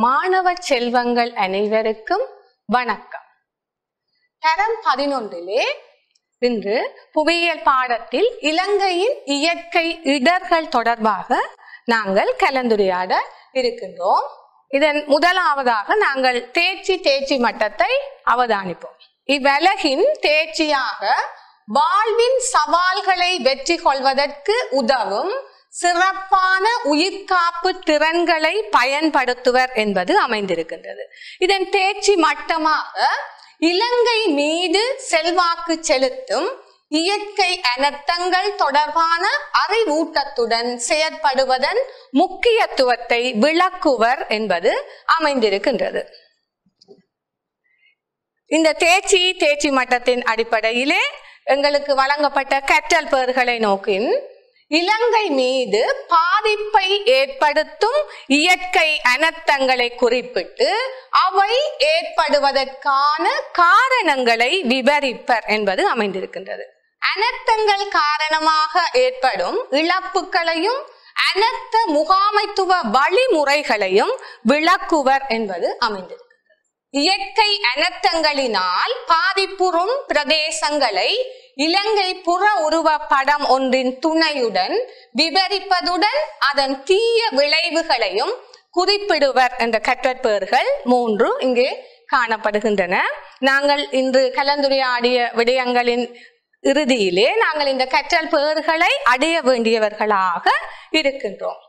மாணவ செல்வங்கள் அனைவருக்கும் வணக்கம் தரம் பதினொன்றிலே இன்று புவியியல் பாடத்தில் இலங்கையின் இயற்கை இடர்கள் தொடர்பாக நாங்கள் கலந்துரையாட இருக்கின்றோம் இதன் முதலாவதாக நாங்கள் தேர்ச்சி தேர்ச்சி மட்டத்தை அவதானிப்போம் இவ்வலகின் தேர்ச்சியாக வாழ்வின் சவால்களை வெற்றி கொள்வதற்கு உதவும் சிறப்பான உயிர்காப்பு திறன்களை பயன்படுத்துவர் என்பது அமைந்திருக்கின்றது இதன் தேர்ச்சி மட்டமாக இலங்கை மீது செல்வாக்கு செலுத்தும் இயற்கை அனர்த்தங்கள் தொடர்பான அறிவூட்டத்துடன் செயற்படுவதன் முக்கியத்துவத்தை விளக்குவர் என்பது அமைந்திருக்கின்றது இந்த தேர்ச்சி தேர்ச்சி மட்டத்தின் அடிப்படையிலே எங்களுக்கு வழங்கப்பட்ட கற்றல் பெயர்களை நோக்கின் இலங்கை மீது பாதிப்பை ஏற்படுத்தும் இயற்கை அனர்த்தங்களை குறிப்பிட்டு அவை ஏற்படுவதற்கான காரணங்களை விவரிப்பர் என்பது அமைந்திருக்கின்றது அனர்த்தங்கள் காரணமாக ஏற்படும் இழப்புகளையும் அனர்த்த முகாமைத்துவ வழிமுறைகளையும் விளக்குவர் என்பது அமைந்திருக்கிறது இயற்கை அனர்த்தங்களினால் பாதிப்புறும் பிரதேசங்களை இலங்கை புற உருவ படம் ஒன்றின் துணையுடன் விவரிப்பதுடன் அதன் தீய விளைவுகளையும் குறிப்பிடுவர் என்ற கற்றற்பேர்கள் மூன்று இங்கே காணப்படுகின்றன நாங்கள் இன்று கலந்துரையாடிய விடயங்களின் இறுதியிலே நாங்கள் இந்த கற்றல் பெயர்களை அடைய வேண்டியவர்களாக இருக்கின்றோம்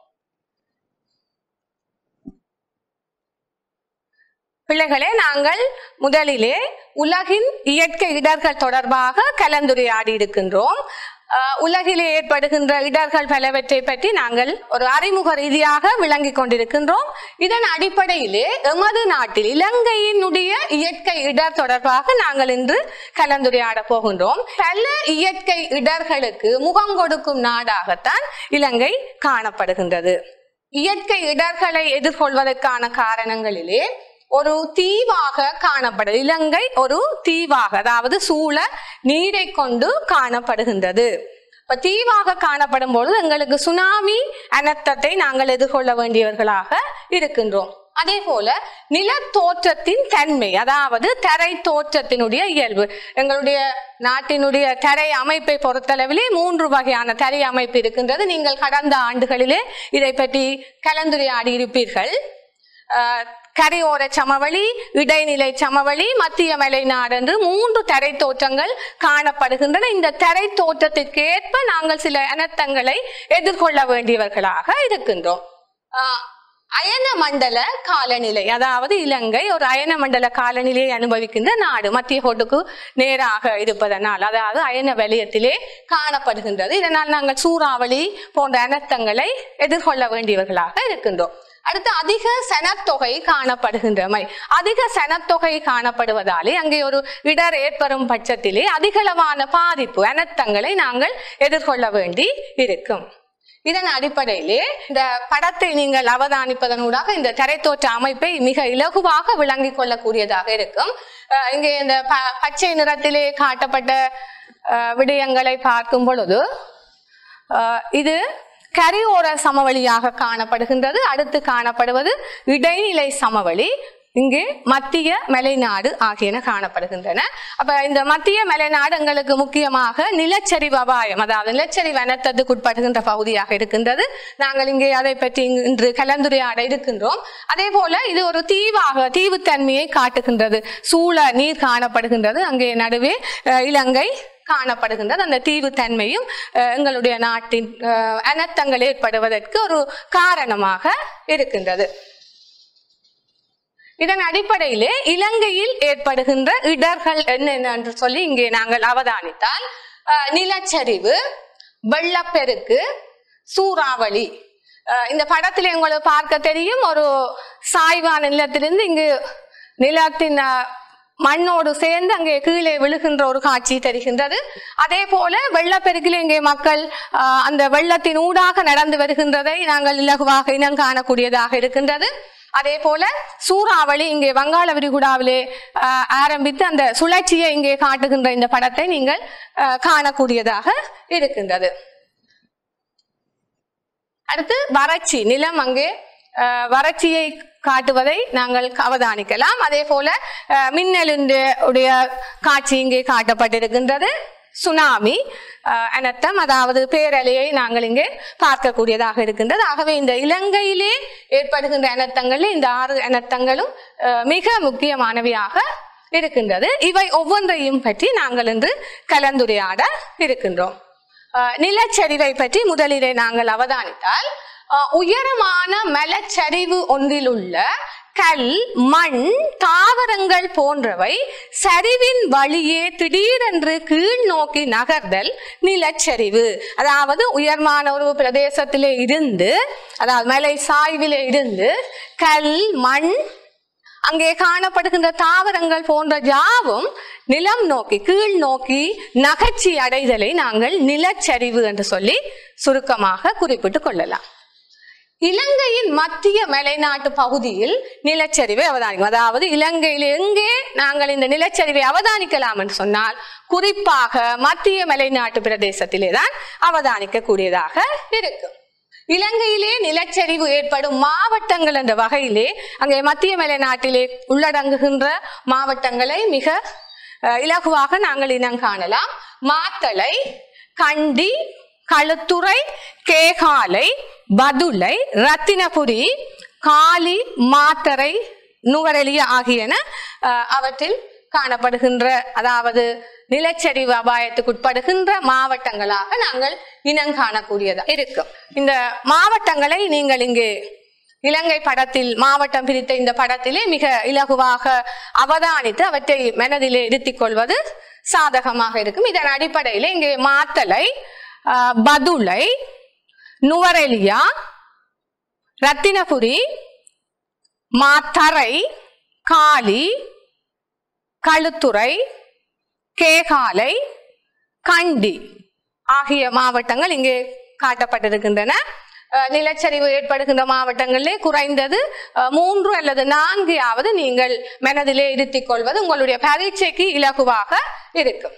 பிள்ளைகளே நாங்கள் முதலிலே உலகின் இயற்கை இடர்கள் தொடர்பாக கலந்துரையாடி இருக்கின்றோம் உலகிலே ஏற்படுகின்ற இடர்கள் பலவற்றை பற்றி நாங்கள் ஒரு அறிமுக ரீதியாக விளங்கி கொண்டிருக்கின்றோம் இதன் அடிப்படையிலே எமது நாட்டில் இலங்கையினுடைய இயற்கை இடர் தொடர்பாக நாங்கள் இன்று கலந்துரையாட போகின்றோம் பல இயற்கை இடர்களுக்கு முகம் கொடுக்கும் நாடாகத்தான் இலங்கை காணப்படுகின்றது இயற்கை இடர்களை எதிர்கொள்வதற்கான காரணங்களிலே ஒரு தீவாக காணப்படு இலங்கை ஒரு தீவாக அதாவது சூழ நீரை கொண்டு காணப்படுகின்றது இப்ப தீவாக காணப்படும் பொழுது எங்களுக்கு சுனாமி அனர்த்தத்தை நாங்கள் எதிர்கொள்ள வேண்டியவர்களாக இருக்கின்றோம் அதே போல நிலத்தோற்றத்தின் தன்மை அதாவது தரை தோற்றத்தினுடைய இயல்பு எங்களுடைய நாட்டினுடைய தரை அமைப்பை பொறுத்தளவிலே மூன்று வகையான தரை அமைப்பு இருக்கின்றது நீங்கள் கடந்த ஆண்டுகளிலே இதை பற்றி கலந்துரையாடி இருப்பீர்கள் கரையோர சமவெளி இடைநிலை சமவெளி மத்திய மலைநாடு என்று மூன்று தரை தோற்றங்கள் காணப்படுகின்றன இந்த தரை தோற்றத்திற்கு ஏற்ப நாங்கள் சில அனர்த்தங்களை எதிர்கொள்ள வேண்டியவர்களாக இருக்கின்றோம் அயன மண்டல காலநிலை அதாவது இலங்கை ஒரு அயன மண்டல காலநிலையை அனுபவிக்கின்ற நாடு மத்திய கோட்டுக்கு நேராக இருப்பதனால் அதாவது அயன வலயத்திலே காணப்படுகின்றது இதனால் நாங்கள் சூறாவளி போன்ற அனர்த்தங்களை எதிர்கொள்ள வேண்டியவர்களாக இருக்கின்றோம் அடுத்து அதிக சனத்தொகை காணப்படுகின்றமை அதிக சனத்தொகை காணப்படுவதாலே அங்கே ஒரு இடர் ஏற்படும் பட்சத்திலே அதிகளவான பாதிப்பு அனர்த்தங்களை நாங்கள் எதிர்கொள்ள வேண்டி இருக்கும் இதன் அடிப்படையிலே இந்த படத்தை நீங்கள் அவதானிப்பதனூடாக இந்த தரைத்தோற்ற அமைப்பை மிக இலகுவாக விளங்கிக் கொள்ளக்கூடியதாக இருக்கும் இங்கே இந்த பச்சை நிறத்திலே காட்டப்பட்ட விடயங்களை பார்க்கும் பொழுது இது கரையோர சமவெளியாக காணப்படுகின்றது அடுத்து காணப்படுவது இடைநிலை சமவெளி இங்கே மத்திய மலைநாடு ஆகியன காணப்படுகின்றன அப்ப இந்த மத்திய மலைநாடு எங்களுக்கு முக்கியமாக நிலச்சரிவு அபாயம் அதாவது நிலச்சரிவு அனர்த்தத்துக்கு உட்படுகின்ற பகுதியாக இருக்கின்றது நாங்கள் இங்கே அதை பற்றி இன்று கலந்துரையாட இருக்கின்றோம் அதே போல இது ஒரு தீவாக தீவுத்தன்மையை காட்டுகின்றது சூழ நீர் காணப்படுகின்றது அங்கே நடுவே இலங்கை காணப்படுகின்றது அந்த தீவு தன்மையும் எங்களுடைய நாட்டின் அனர்த்தங்கள் ஏற்படுவதற்கு ஒரு காரணமாக இருக்கின்றது இதன் அடிப்படையிலே இலங்கையில் ஏற்படுகின்ற இடர்கள் என்னென்ன என்று சொல்லி இங்கே நாங்கள் அவதானித்தால் நிலச்சரிவு வெள்ளப்பெருக்கு சூறாவளி இந்த படத்தில் உங்களுக்கு பார்க்க தெரியும் ஒரு சாய்வான நிலத்திலிருந்து இங்கு நிலத்தின் மண்ணோடு சேர்ந்து அங்கே கீழே விழுகின்ற ஒரு காட்சி தெரிகின்றது அதே போல வெள்ளப்பெருக்கில் இங்கே மக்கள் அந்த வெள்ளத்தின் ஊடாக நடந்து வருகின்றதை நாங்கள் இலகுவாக இனம் காணக்கூடியதாக இருக்கின்றது அதே போல சூறாவளி இங்கே வங்காள விரிகுடாவிலே ஆரம்பித்து அந்த சுழற்சியை இங்கே காட்டுகின்ற இந்த படத்தை நீங்கள் காணக்கூடியதாக இருக்கின்றது அடுத்து வறட்சி நிலம் அங்கே அஹ், வறட்சியை காட்டுவதை நாங்கள் அவதானிக்கலாம் அதே போல அஹ், மின்னலின் உடைய காட்சி இங்கே காட்டப்பட்டிருக்கின்றது சுனாமி அஹ், அனர்த்தம் அதாவது பேரலையை நாங்கள் இங்கே பார்க்கக்கூடியதாக இருக்கின்றது ஆகவே இந்த இலங்கையிலே ஏற்படுகின்ற அனர்த்தங்களில் இந்த ஆறு அனர்த்தங்களும் அஹ், மிக முக்கியமானவையாக இருக்கின்றது இவை ஒவ்வொன்றையும் பற்றி நாங்கள் இன்று கலந்துரையாட இருக்கின்றோம் அஹ், நிலச்சரிவை பற்றி முதலிலே நாங்கள் அவதானித்தால் அஹ், உயரமான மலச்சரிவு ஒன்றில் உள்ள கல் மண் தாவரங்கள் போன்றவை சரிவின் வழியே திடீரென்று கீழ் நோக்கி நகர்தல் நிலச்சரிவு அதாவது உயர்மான ஒரு பிரதேசத்திலே இருந்து அதாவது மலை சாய்விலே இருந்து கல் மண் அங்கே காணப்படுகின்ற தாவரங்கள் போன்ற யாவும் நிலம் நோக்கி கீழ் நோக்கி நகர்ச்சி அடைதலை நாங்கள் நிலச்சரிவு என்று சொல்லி சுருக்கமாக குறிப்பிட்டுக் கொள்ளலாம் இலங்கையின் மத்திய மலைநாட்டு பகுதியில் நிலச்சரிவை அவதானிக்கும் அதாவது இலங்கையில் எங்கே நாங்கள் இந்த நிலச்சரிவை அவதானிக்கலாம் என்று சொன்னால் குறிப்பாக மத்திய மலைநாட்டு பிரதேசத்திலே தான் அவதானிக்க கூடியதாக இருக்கும் இலங்கையிலே நிலச்சரிவு ஏற்படும் மாவட்டங்கள் என்ற வகையிலே அங்கே மத்திய மலைநாட்டிலே உள்ளடங்குகின்ற மாவட்டங்களை மிக அஹ், இலகுவாக நாங்கள் இனம் காணலாம் மாத்தளை கண்டி களுத்துறை கேகாலை பதுளை ரத்தினபுரி காலி மாத்தரை நுவரெலிய ஆகியன அஹ், அவற்றில் காணப்படுகின்ற அதாவது நிலச்சரிவு அபாயத்துக்கு உட்படுகின்ற மாவட்டங்களாக நாங்கள் இனம் காணக்கூடியதா இருக்கும் இந்த மாவட்டங்களை நீங்கள் இங்கே இலங்கை படத்தில் மாவட்டம் பிரித்த இந்த படத்திலே மிக இலகுவாக அவதானித்து அவற்றை மனதிலே இருத்திக் கொள்வது சாதகமாக இருக்கும் இதன் அடிப்படையில் இங்கே மாத்தலை அஹ், பதுளை நுவரெலியா ரத்தினபுரி மாத்தரை காலி களுத்துறை கேகாலை கண்டி ஆகிய மாவட்டங்கள் இங்கே காட்டப்பட்டிருக்கின்றன அஹ், நிலச்சரிவு ஏற்படுகின்ற மாவட்டங்களிலே குறைந்தது அஹ், மூன்று அல்லது நான்கையாவது நீங்கள் மனதிலே இருத்திக் கொள்வது உங்களுடைய பரீட்சைக்கு இலகுவாக இருக்கும்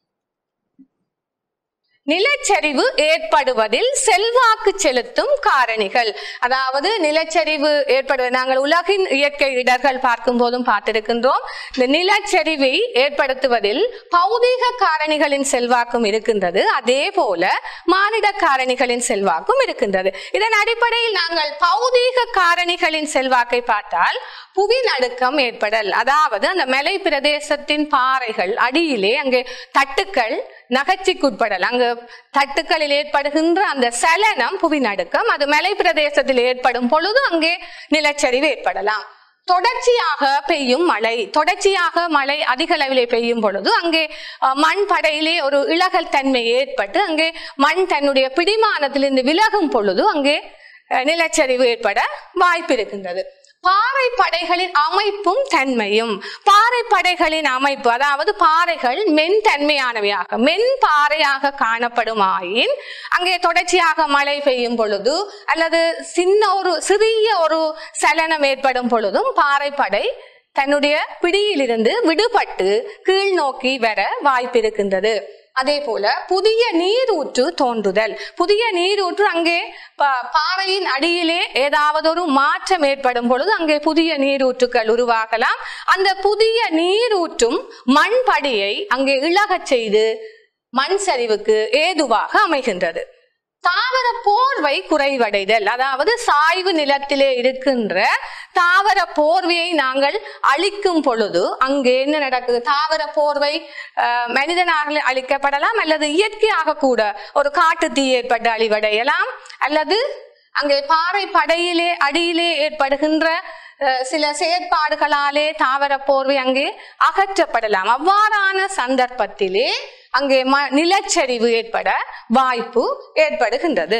நிலச்சரிவு ஏற்படுவதில் செல்வாக்கு செலுத்தும் காரணிகள் அதாவது நிலச்சரிவு ஏற்படுவது நாங்கள் உலகின் இயற்கை இடர்கள் பார்க்கும் போதும் பார்த்திருக்கின்றோம் இந்த நிலச்சரிவை ஏற்படுத்துவதில் பௌதீக காரணிகளின் செல்வாக்கும் இருக்கின்றது அதே போல மானிட காரணிகளின் செல்வாக்கும் இருக்கின்றது இதன் அடிப்படையில் நாங்கள் பௌதீக காரணிகளின் செல்வாக்கை பார்த்தால் புவி நடுக்கம் ஏற்படல் அதாவது அந்த மலை பிரதேசத்தின் பாறைகள் அடியிலே அங்கே தட்டுக்கள் நகர்ச்சிக்குட்படல் அங்கு தட்டுக்களில் ஏற்படுகின்ற அந்த சலனம் புவி நடுக்கம் அது மலை பிரதேசத்தில் ஏற்படும் பொழுது அங்கே நிலச்சரிவு ஏற்படலாம் தொடர்ச்சியாக பெய்யும் மழை தொடர்ச்சியாக மழை அதிக அளவிலே பெய்யும் பொழுது அங்கே அஹ், மண் படையிலே ஒரு இளகல் தன்மை ஏற்பட்டு அங்கே மண் தன்னுடைய பிடிமானத்திலிருந்து விலகும் பொழுது அங்கே அஹ், நிலச்சரிவு ஏற்பட வாய்ப்பு இருக்கின்றது பாறை படைகளின் அமைப்பும் தன்மையும் பாறை படைகளின் அமைப்பு அதாவது பாறைகள் மென் தன்மையானவையாக மென் பாறையாக காணப்படுமாயின் அங்கே தொடர்ச்சியாக மழை பெய்யும் பொழுது அல்லது சின்ன ஒரு சிறிய ஒரு சலனம் ஏற்படும் பொழுதும் பாறை படை தன்னுடைய பிடியிலிருந்து விடுபட்டு கீழ் நோக்கி வர வாய்ப்பு இருக்கின்றது அதே போல புதிய நீரூற்று தோன்றுதல் புதிய நீரூற்று அங்கே ப- பாறையின் அடியிலே ஏதாவது ஒரு மாற்றம் ஏற்படும் பொழுது அங்கே புதிய நீரூற்றுக்கள் உருவாகலாம் அந்த புதிய நீரூற்றும் மண் படியை அங்கே இழகச் செய்து மண் சரிவுக்கு ஏதுவாக அமைகின்றது தாவர போர்வை குறைவடைதல் அதாவது சாய்வு நிலத்திலே இருக்கின்ற தாவர போர்வையை நாங்கள் அழிக்கும் பொழுது அங்கே என்ன நடக்குது தாவர போர்வை அஹ், மனிதனாக அழிக்கப்படலாம் அல்லது இயற்கையாக கூட ஒரு காட்டு தீ ஏற்பட்டு அழிவடையலாம் அல்லது அங்கே பாறை படையிலே அடியிலே ஏற்படுகின்ற அஹ், சில செயற்பாடுகளாலே தாவர போர்வை அங்கே அகற்றப்படலாம் அவ்வாறான சந்தர்ப்பத்திலே அங்கே ம நிலச்சரிவு ஏற்பட வாய்ப்பு ஏற்படுகின்றது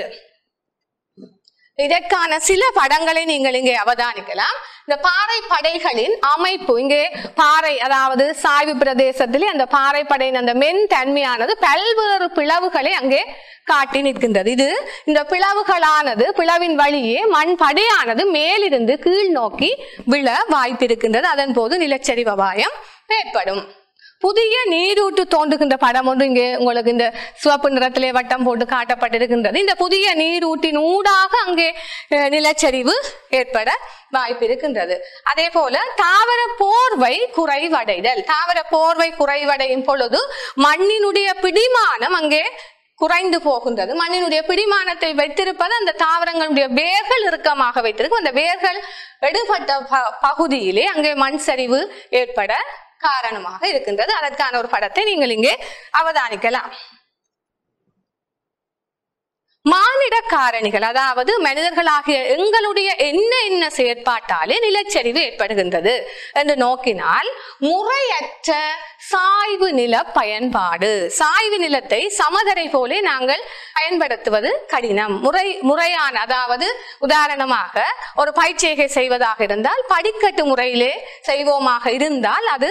இதற்கான சில படங்களை நீங்கள் இங்கே அவதானிக்கலாம் இந்த பாறை படைகளின் அமைப்பு இங்கே பாறை அதாவது சாய்வு பிரதேசத்திலே அந்த பாறை படையின் அந்த மென் தன்மையானது பல்வேறு பிளவுகளை அங்கே காட்டி நிற்கின்றது இது இந்த பிளவுகளானது பிளவின் வழியே மண் படையானது மேலிருந்து கீழ் நோக்கி விழ வாய்ப்பு இருக்கின்றது அதன் போது நிலச்சரிவு அபாயம் ஏற்படும் புதிய நீரூற்று தோன்றுகின்ற படம் ஒன்று இங்கே உங்களுக்கு இந்த சிவப்பு நிறத்திலே வட்டம் போட்டு காட்டப்பட்டிருக்கின்றது இந்த புதிய நீரூற்றின் ஊடாக அங்கே அஹ், நிலச்சரிவு ஏற்பட வாய்ப்பு இருக்கின்றது அதே போல தாவர போர்வை குறைவடைதல் தாவர போர்வை குறைவடையும் பொழுது மண்ணினுடைய பிடிமானம் அங்கே குறைந்து போகின்றது மண்ணினுடைய பிடிமானத்தை வைத்திருப்பது அந்த தாவரங்களுடைய வேர்கள் இறுக்கமாக வைத்திருக்கும் அந்த வேர்கள் எடுபட்ட ப- பகுதியிலே அங்கே மண் சரிவு ஏற்பட காரணமாக இருக்கின்றது அதற்கான ஒரு படத்தை நீங்கள் இங்கே அவதானிக்கலாம் மானிட காரணிகள் அதாவது மனிதர்களாகிய எங்களுடைய என்ன என்ன செயற்பாட்டாலே நிலச்சரிவு ஏற்படுகின்றது என்று நோக்கினால் முறையற்ற சாய்வு நில பயன்பாடு சாய்வு நிலத்தை சமதரை போலே நாங்கள் பயன்படுத்துவது கடினம் முறை முறையான அதாவது உதாரணமாக ஒரு பயிற்சியை செய்வதாக இருந்தால் படிக்கட்டு முறையிலே செய்வோமாக இருந்தால் அது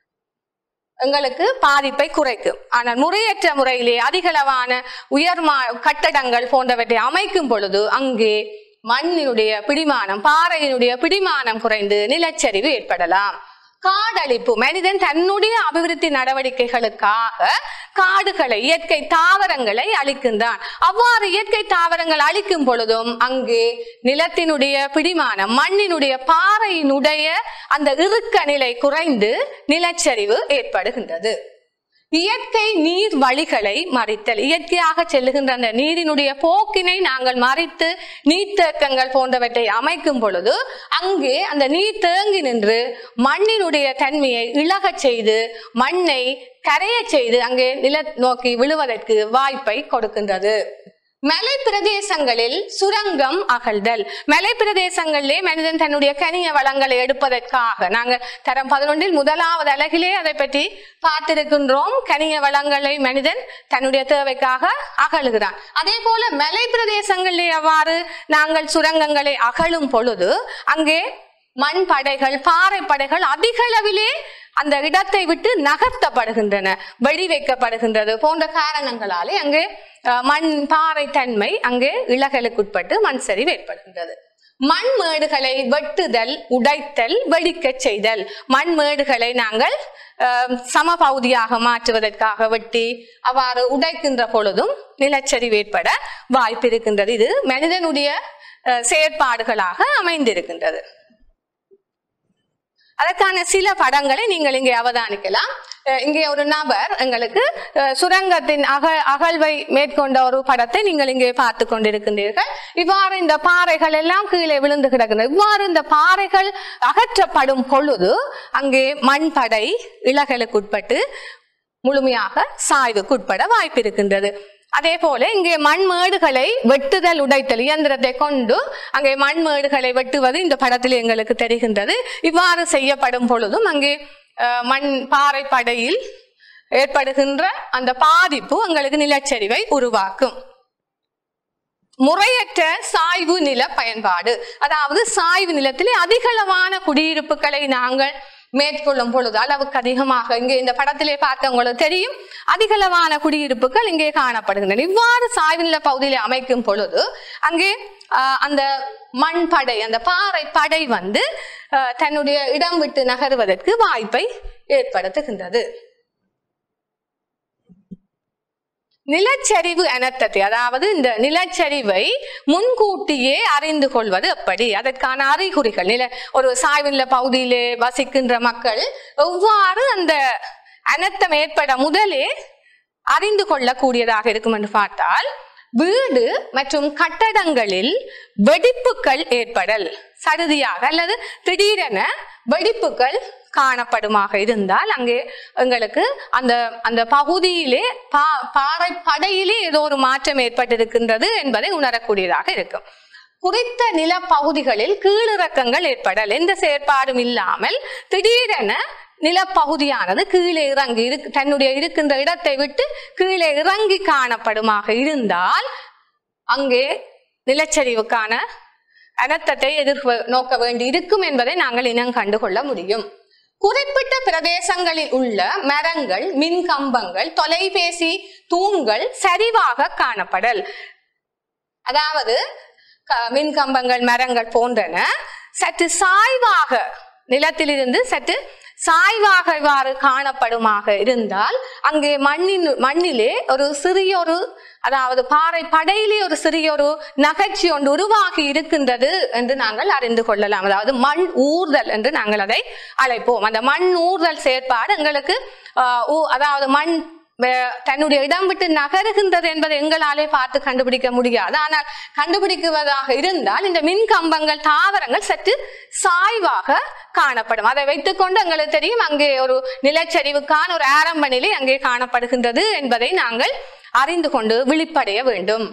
எங்களுக்கு பாதிப்பை குறைக்கும் ஆனால் முறையற்ற முறையிலே அதிகளவான உயர்மா கட்டடங்கள் போன்றவற்றை அமைக்கும் பொழுது அங்கே மண்ணினுடைய பிடிமானம் பாறையினுடைய பிடிமானம் குறைந்து நிலச்சரிவு ஏற்படலாம் காடழிப்பு மனிதன் தன்னுடைய அபிவிருத்தி நடவடிக்கைகளுக்காக காடுகளை இயற்கை தாவரங்களை அழிக்கின்றான் அவ்வாறு இயற்கை தாவரங்கள் அழிக்கும் பொழுதும் அங்கே நிலத்தினுடைய பிடிமானம் மண்ணினுடைய பாறையினுடைய அந்த இறுக்க நிலை குறைந்து நிலச்சரிவு ஏற்படுகின்றது இயற்கை நீர் வழிகளை மறித்தல் இயற்கையாக செல்லுகின்ற அந்த நீரினுடைய போக்கினை நாங்கள் மறித்து நீர்த்தேக்கங்கள் போன்றவற்றை அமைக்கும் பொழுது அங்கே அந்த நீர் தேங்கி நின்று மண்ணினுடைய தன்மையை இழகச் செய்து மண்ணை கரையச் செய்து அங்கே நில நோக்கி விழுவதற்கு வாய்ப்பை கொடுக்கின்றது மலை பிரதேசங்களில் சுரங்கம் அகழ்தல் மலை பிரதேசங்களிலே மனிதன் தன்னுடைய கனிய வளங்களை எடுப்பதற்காக நாங்கள் தரம் பதினொன்றில் முதலாவது அழகிலே அதை பற்றி பார்த்திருக்கின்றோம் கனிய வளங்களை மனிதன் தன்னுடைய தேவைக்காக அகழுகிறான் அதே போல மலை பிரதேசங்களிலே அவ்வாறு நாங்கள் சுரங்கங்களை அகழும் பொழுது அங்கே மண் படைகள் பாறை படைகள் அதிக அளவிலே அந்த இடத்தை விட்டு நகர்த்தப்படுகின்றன வெடி வைக்கப்படுகின்றது போன்ற காரணங்களாலே அங்கே அஹ், மண் பாறை தன்மை அங்கே இலகலுக்குட்பட்டு மண் சரிவு ஏற்படுகின்றது மண் மேடுகளை வெட்டுதல் உடைத்தல் வெடிக்கச் செய்தல் மண் மேடுகளை நாங்கள் அஹ், சமபகுதியாக மாற்றுவதற்காக வெட்டி அவ்வாறு உடைக்கின்ற பொழுதும் நிலச்சரிவு ஏற்பட வாய்ப்பு இருக்கின்றது இது மனிதனுடைய அஹ், செயற்பாடுகளாக அமைந்திருக்கின்றது அதற்கான சில படங்களை நீங்கள் இங்கே அவதானிக்கலாம் அஹ் இங்கே ஒரு நபர் எங்களுக்கு அஹ், சுரங்கத்தின் அக அகழ்வை மேற்கொண்ட ஒரு படத்தை நீங்கள் இங்கே பார்த்து கொண்டிருக்கின்றீர்கள் இவ்வாறு இந்த பாறைகள் எல்லாம் கீழே விழுந்து கிடக்கின்றன இவ்வாறு இந்த பாறைகள் அகற்றப்படும் பொழுது அங்கே மண்படை இலகலுக்குட்பட்டு முழுமையாக சாய்வுக்குட்பட வாய்ப்பு இருக்கின்றது அதே போல இங்கே மண்மேடுகளை வெட்டுதல் உடைத்தல் இயந்திரத்தை கொண்டு அங்கே மண்மேடுகளை வெட்டுவது இந்த படத்தில் எங்களுக்கு தெரிகின்றது இவ்வாறு செய்யப்படும் பொழுதும் அங்கே அஹ், மண் பாறை படையில் ஏற்படுகின்ற அந்த பாதிப்பு எங்களுக்கு நிலச்சரிவை உருவாக்கும் முறையற்ற சாய்வு நில பயன்பாடு அதாவது சாய்வு நிலத்திலே அதிகளவான குடியிருப்புகளை நாங்கள் மேற்கொள்ளும் பொழுது அளவுக்கு அதிகமாக இங்கே இந்த படத்திலே பார்க்க உங்களுக்கு தெரியும் அதிகளவான குடியிருப்புகள் இங்கே காணப்படுகின்றன இவ்வாறு சாய்வு நில பகுதியிலே அமைக்கும் பொழுது அங்கே ஆஹ், அந்த மண் படை அந்த பாறை படை வந்து ஆஹ், தன்னுடைய இடம் விட்டு நகருவதற்கு வாய்ப்பை ஏற்படுத்துகின்றது நிலச்சரிவு அனர்த்தத்தை அதாவது இந்த நிலச்சரிவை முன்கூட்டியே அறிந்து கொள்வது எப்படி அதற்கான அறிகுறிகள் நில ஒரு சாய்வு நில பகுதியிலே வசிக்கின்ற மக்கள் எவ்வாறு அந்த அனர்த்தம் ஏற்பட முதலே அறிந்து கொள்ளக்கூடியதாக இருக்கும் என்று பார்த்தால் வீடு மற்றும் கட்டடங்களில் வெடிப்புகள் ஏற்படல் சடுதியாக அல்லது திடீரென வெடிப்புகள் காணப்படுமாக இருந்தால் அங்கே எங்களுக்கு அந்த அந்த பகுதியிலே பா பாறை படையிலே ஏதோ ஒரு மாற்றம் ஏற்பட்டிருக்கின்றது என்பதை உணரக்கூடியதாக இருக்கும் குறித்த நிலப்பகுதிகளில் கீழிறக்கங்கள் ஏற்படல் எந்த செயற்பாடும் இல்லாமல் திடீரென நிலப்பகுதியானது கீழே இறங்கி இருக்கு தன்னுடைய இருக்கின்ற இடத்தை விட்டு கீழே இறங்கி காணப்படுமாக இருந்தால் அங்கே நிலச்சரிவுக்கான அனர்த்தத்தை எதிர் நோக்க வேண்டி இருக்கும் என்பதை நாங்கள் இனம் கண்டுகொள்ள முடியும் குறிப்பிட்ட பிரதேசங்களில் உள்ள மரங்கள் மின் கம்பங்கள் தொலைபேசி தூண்கள் சரிவாக காணப்படல் அதாவது க- மின் கம்பங்கள் மரங்கள் போன்றன சற்று சாய்வாக நிலத்திலிருந்து சற்று சாய்வாக இவ்வாறு காணப்படுமாக இருந்தால் அங்கே மண்ணின் மண்ணிலே ஒரு சிறிய ஒரு அதாவது பாறை படையிலே ஒரு சிறிய ஒரு நகைச்சி ஒன்று உருவாகி இருக்கின்றது என்று நாங்கள் அறிந்து கொள்ளலாம் அதாவது மண் ஊர்தல் என்று நாங்கள் அதை அழைப்போம் அந்த மண் ஊர்தல் செயற்பாடு எங்களுக்கு ஆஹ், ஊ- அதாவது மண் வே- தன்னுடைய இடம் விட்டு நகருகின்றது என்பதை எங்களாலே பார்த்து கண்டுபிடிக்க முடியாது ஆனால் கண்டுபிடிக்குவதாக இருந்தால் இந்த மின் கம்பங்கள் தாவரங்கள் சற்று சாய்வாக காணப்படும் அதை வைத்துக்கொண்டு எங்களுக்கு தெரியும் அங்கே ஒரு நிலச்சரிவுக்கான ஒரு ஆரம்ப நிலை அங்கே காணப்படுகின்றது என்பதை நாங்கள் அறிந்து கொண்டு விழிப்படைய வேண்டும்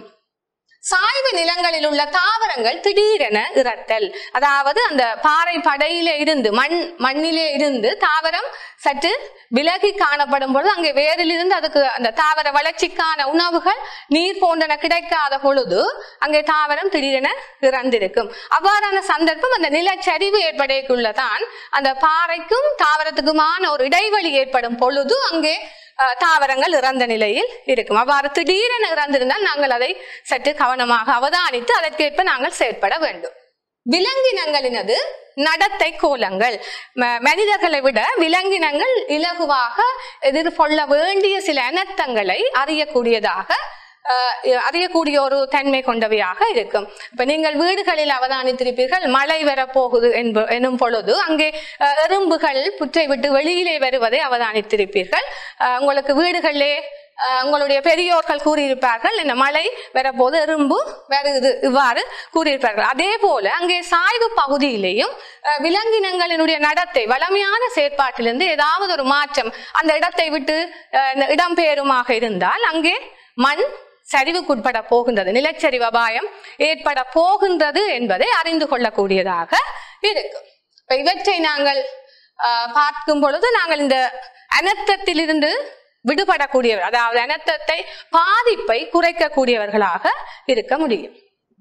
சாய்வு நிலங்களில் உள்ள தாவரங்கள் திடீரென இறத்தல் அதாவது அந்த பாறை படையிலே இருந்து மண் மண்ணிலே இருந்து தாவரம் சற்று விலகி காணப்படும் பொழுது அங்கே வேரிலிருந்து அதுக்கு அந்த தாவர வளர்ச்சிக்கான உணவுகள் நீர் போன்றன கிடைக்காத பொழுது அங்கே தாவரம் திடீரென இறந்திருக்கும் அவ்வாறான சந்தர்ப்பம் அந்த நிலச்சரிவு ஏற்படக்குள்ளதான் அந்த பாறைக்கும் தாவரத்துக்குமான ஒரு இடைவெளி ஏற்படும் பொழுது அங்கே அஹ், தாவரங்கள் இறந்த நிலையில் இருக்கும் அவ்வாறு திடீரென இறந்திருந்தால் நாங்கள் அதை சற்று கவனமாக அவதானித்து அதற்கேற்ப நாங்கள் செயற்பட வேண்டும் விலங்கினங்களினது நடத்தை கோலங்கள் ம- மனிதர்களை விட விலங்கினங்கள் இலகுவாக எதிர்கொள்ள வேண்டிய சில அனர்த்தங்களை அறியக்கூடியதாக அஹ், அறியக்கூடிய ஒரு தன்மை கொண்டவையாக இருக்கும் இப்ப நீங்கள் வீடுகளில் அவதானித்திருப்பீர்கள் மழை வரப்போகுது என்ப எனும் பொழுது அங்கே அஹ், எறும்புகள் புற்றை விட்டு வெளியிலே வருவதை அவதானித்திருப்பீர்கள் அஹ், உங்களுக்கு வீடுகளிலே அஹ், உங்களுடைய பெரியோர்கள் கூறியிருப்பார்கள் இந்த மழை வரப்போது எறும்பு வருது இவ்வாறு கூறியிருப்பார்கள் அதே போல அங்கே சாய்வு பகுதியிலேயும் அஹ், விலங்கினங்களினுடைய நடத்தை வளமையான செயற்பாட்டிலிருந்து ஏதாவது ஒரு மாற்றம் அந்த இடத்தை விட்டு அஹ், இந்த இடம்பெயருமாக இருந்தால் அங்கே மண் சரிவுக்குட்பட போகின்றது நிலச்சரிவு அபாயம் ஏற்பட போகின்றது என்பதை அறிந்து கொள்ளக்கூடியதாக இருக்கும் இப்ப இவற்றை நாங்கள் ஆஹ், பார்க்கும் பொழுது நாங்கள் இந்த அனர்த்தத்திலிருந்து விடுபடக்கூடியவர் அதாவது அனர்த்தத்தை பாதிப்பை குறைக்கக்கூடியவர்களாக இருக்க முடியும்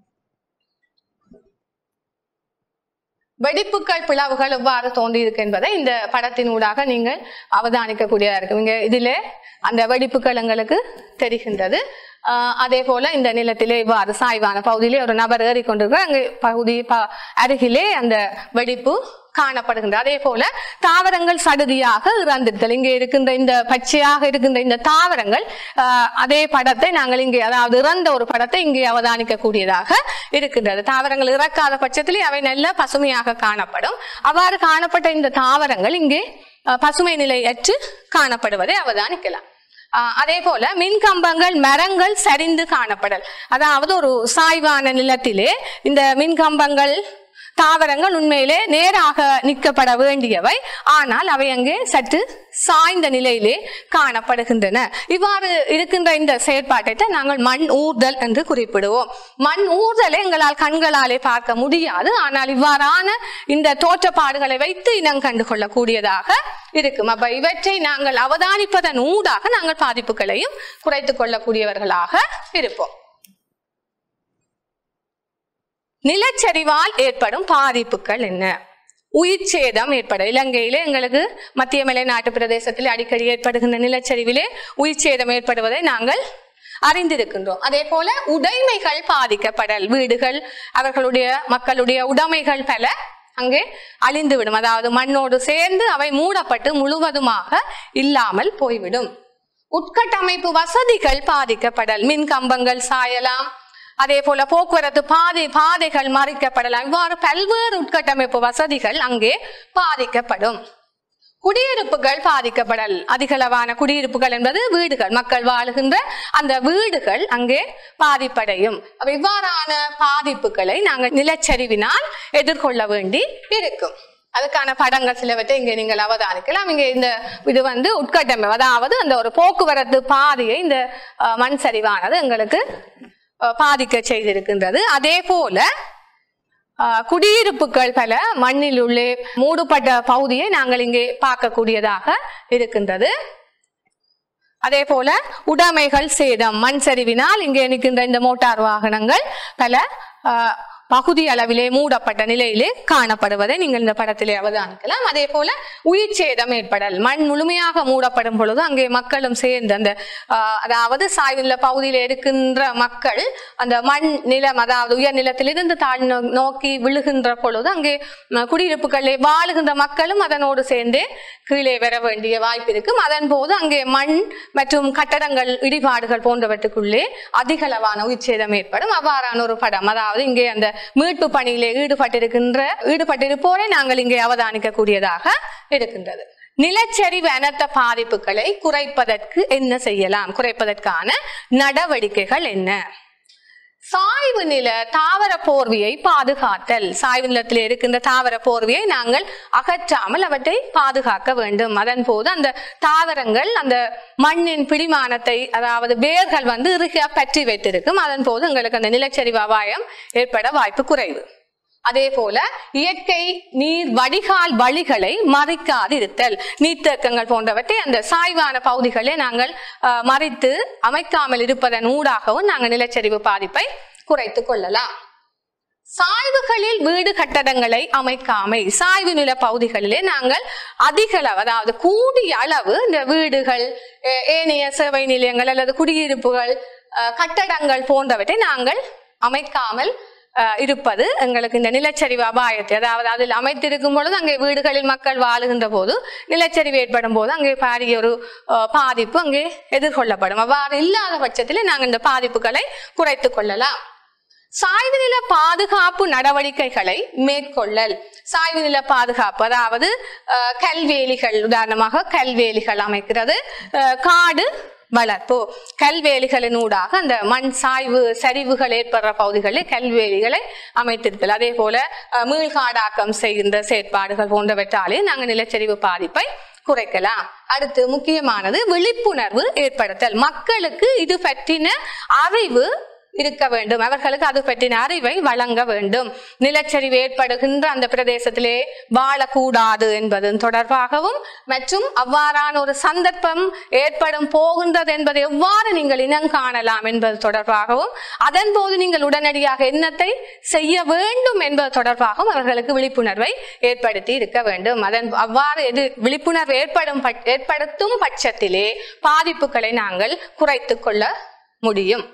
வெடிப்புகள் பிளவுகள் எவ்வாறு தோன்றியிருக்கு என்பதை இந்த படத்தின் ஊடாக நீங்கள் அவதானிக்கக்கூடியதா இருக்கும் இங்க இதிலே அந்த வெடிப்புகள் எங்களுக்கு தெரிகின்றது ஆஹ் அதே போல இந்த நிலத்திலே இவ்வாறு சாய்வான பகுதியிலே ஒரு நபர் ஏறிக்கொண்டிருக்கிறார் அங்கே பகுதி ப- அருகிலே அந்த வெடிப்பு காணப்படுகின்றது அதே போல தாவரங்கள் சடுதியாக இறந்திருத்தல் இங்கே இருக்கின்ற இந்த பச்சையாக இருக்கின்ற இந்த தாவரங்கள் ஆஹ், அதே படத்தை நாங்கள் இங்கே அதாவது இறந்த ஒரு படத்தை இங்கே அவதானிக்க கூடியதாக இருக்கின்றது தாவரங்கள் இறக்காத பட்சத்திலே அவை நல்ல பசுமையாக காணப்படும் அவ்வாறு காணப்பட்ட இந்த தாவரங்கள் இங்கே ஆஹ், பசுமை நிலையற்று காணப்படுவதை அவதானிக்கலாம் ஆஹ் அதே போல மின்கம்பங்கள் மரங்கள் சரிந்து காணப்படல் அதாவது ஒரு சாய்வான நிலத்திலே இந்த மின்கம்பங்கள் தாவரங்கள் உண்மையிலே நேராக நிற்கப்பட வேண்டியவை ஆனால் அவை அங்கே சற்று சாய்ந்த நிலையிலே காணப்படுகின்றன இவ்வாறு இருக்கின்ற இந்த செயற்பாட்டை தான் நாங்கள் மண் ஊர்தல் என்று குறிப்பிடுவோம் மண் ஊர்தலை எங்களால் கண்களாலே பார்க்க முடியாது ஆனால் இவ்வாறான இந்த தோற்றப்பாடுகளை வைத்து இனம் கண்டு கொள்ளக்கூடியதாக இருக்கும் அப்ப இவற்றை நாங்கள் அவதானிப்பதன் ஊடாக நாங்கள் பாதிப்புகளையும் குறைத்துக் கொள்ளக்கூடியவர்களாக இருப்போம் நிலச்சரிவால் ஏற்படும் பாதிப்புகள் என்ன உயிர் சேதம் ஏற்பட இலங்கையிலே எங்களுக்கு மத்திய மலை நாட்டு பிரதேசத்தில் அடிக்கடி ஏற்படுகின்ற நிலச்சரிவிலே உயிர் சேதம் ஏற்படுவதை நாங்கள் அறிந்திருக்கின்றோம் அதே போல உடைமைகள் பாதிக்கப்படல் வீடுகள் அவர்களுடைய மக்களுடைய உடைமைகள் பல அங்கே அழிந்துவிடும் அதாவது மண்ணோடு சேர்ந்து அவை மூடப்பட்டு முழுவதுமாக இல்லாமல் போய்விடும் உட்கட்டமைப்பு வசதிகள் பாதிக்கப்படல் மின் கம்பங்கள் சாயலாம் அதே போல போக்குவரத்து பாதை பாதைகள் மறிக்கப்படலாம் இவ்வாறு பல்வேறு உட்கட்டமைப்பு வசதிகள் அங்கே பாதிக்கப்படும் குடியிருப்புகள் பாதிக்கப்படல் அதிகளவான குடியிருப்புகள் என்பது வீடுகள் மக்கள் வாழுகின்ற அந்த வீடுகள் அங்கே பாதிப்படையும் அப்ப இவ்வாறான பாதிப்புகளை நாங்கள் நிலச்சரிவினால் எதிர்கொள்ள வேண்டி இருக்கும் அதுக்கான படங்கள் சிலவற்றை இங்கே நீங்கள் அவதானிக்கலாம் இங்கே இந்த இது வந்து உட்கட்டமைப்பு அதாவது அந்த ஒரு போக்குவரத்து பாதையை இந்த அஹ், மண் சரிவானது எங்களுக்கு அஹ், பாதிக்க செய்திருக்கின்றது அதே போல ஆஹ் குடியிருப்புகள் பல மண்ணில் உள்ளே மூடப்பட்ட பகுதியை நாங்கள் இங்கே பார்க்கக்கூடியதாக இருக்கின்றது அதே போல உடைமைகள் சேதம் மண் சரிவினால் இங்கே நிற்கின்ற இந்த மோட்டார் வாகனங்கள் பல ஆஹ், பகுதி அளவிலே மூடப்பட்ட நிலையிலே காணப்படுவதை நீங்கள் இந்த படத்திலே அவதானிக்கலாம் அதே போல உயிர் சேதம் ஏற்படல் மண் முழுமையாக மூடப்படும் பொழுது அங்கே மக்களும் சேர்ந்து அந்த ஆஹ், அதாவது சாய்வுள்ள பகுதியில் இருக்கின்ற மக்கள் அந்த மண் நிலம் அதாவது உயர் நிலத்திலிருந்து தாழ் நோ- நோக்கி விழுகின்ற பொழுது அங்கே ம, குடியிருப்புகளிலே வாழுகின்ற மக்களும் அதனோடு சேர்ந்தே கீழே வர வேண்டிய வாய்ப்பு இருக்கும் அதன் போது அங்கே மண் மற்றும் கட்டடங்கள் இடிபாடுகள் போன்றவற்றுக்குள்ளே அதிகளவான உயிர்ச்சேதம் ஏற்படும் அவ்வாறான ஒரு படம் அதாவது இங்கே அந்த மீட்பு பணியிலே ஈடுபட்டிருக்கின்ற ஈடுபட்டிருப்போரை நாங்கள் இங்கே அவதானிக்கக்கூடியதாக இருக்கின்றது நிலச்சரிவு அனர்த்த பாதிப்புகளை குறைப்பதற்கு என்ன செய்யலாம் குறைப்பதற்கான நடவடிக்கைகள் என்ன சாய்வு நில தாவர போர்வையை பாதுகாத்தல் சாய்வு நிலத்தில் இருக்கின்ற தாவர போர்வையை நாங்கள் அகற்றாமல் அவற்றை பாதுகாக்க வேண்டும் அதன் போது அந்த தாவரங்கள் அந்த மண்ணின் பிடிமானத்தை அதாவது வேர்கள் வந்து இறுகிய பற்றி வைத்திருக்கும் அதன் போது எங்களுக்கு அந்த நிலச்சரிவு அபாயம் ஏற்பட வாய்ப்பு குறைவு அதே போல இயற்கை நீர் வடிகால் வழிகளை மறைக்காது இருத்தல் நீர்த்தேக்கங்கள் போன்றவற்றை அந்த சாய்வான பகுதிகளை நாங்கள் அஹ், மறைத்து அமைக்காமல் இருப்பதன் ஊடாகவும் நாங்கள் நிலச்சரிவு பாதிப்பை குறைத்துக் கொள்ளலாம் சாய்வுகளில் வீடு கட்டடங்களை அமைக்காமை சாய்வு நில பகுதிகளிலே நாங்கள் அதிக அளவு அதாவது கூடிய அளவு இந்த வீடுகள் அஹ், ஏனைய சேவை நிலையங்கள் அல்லது குடியிருப்புகள் அஹ், கட்டடங்கள் போன்றவற்றை நாங்கள் அமைக்காமல் அஹ், இருப்பது எங்களுக்கு இந்த நிலச்சரிவு அபாயத்தை அதாவது அதில் அமைத்திருக்கும் பொழுது அங்கே வீடுகளில் மக்கள் வாழுகின்ற போது நிலச்சரிவு ஏற்படும் போது அங்கே பாரிய ஒரு அஹ், பாதிப்பு அங்கே எதிர்கொள்ளப்படும் அவ்வாறு இல்லாத பட்சத்தில் நாங்கள் இந்த பாதிப்புகளை குறைத்துக் கொள்ளலாம் சாய்வு நில பாதுகாப்பு நடவடிக்கைகளை மேற்கொள்ளல் சாய்வு நில பாதுகாப்பு அதாவது அஹ், கல்வேலிகள் உதாரணமாக கல்வேலிகள் அமைக்கிறது அஹ், காடு வளர்ப்பு கல்வேலிகளின் ஊடாக அந்த மண் சாய்வு சரிவுகள் ஏற்படுற பகுதிகளில் கல்வேலிகளை அமைத்திருத்தல் அதே போல அஹ், மீள்காடாக்கம் செய்கின்ற செயற்பாடுகள் போன்றவற்றாலே நாங்கள் நிலச்சரிவு பாதிப்பை குறைக்கலாம் அடுத்து முக்கியமானது விழிப்புணர்வு ஏற்படுத்தல் மக்களுக்கு இது பற்றின அறிவு இருக்க வேண்டும் அவர்களுக்கு அது பற்றின அறிவை வழங்க வேண்டும் நிலச்சரிவு ஏற்படுகின்ற அந்த பிரதேசத்திலே வாழக்கூடாது என்பது தொடர்பாகவும் மற்றும் அவ்வாறான ஒரு சந்தர்ப்பம் ஏற்படும் போகின்றது என்பதை எவ்வாறு நீங்கள் இனம் காணலாம் என்பது தொடர்பாகவும் அதன் போது நீங்கள் உடனடியாக என்னத்தை செய்ய வேண்டும் என்பது தொடர்பாகவும் அவர்களுக்கு விழிப்புணர்வை ஏற்படுத்தி இருக்க வேண்டும் அதன் அவ்வாறு எது விழிப்புணர்வு ஏற்படும் பட்ச- ஏற்படுத்தும் பட்சத்திலே பாதிப்புகளை நாங்கள் குறைத்துக் கொள்ள முடியும்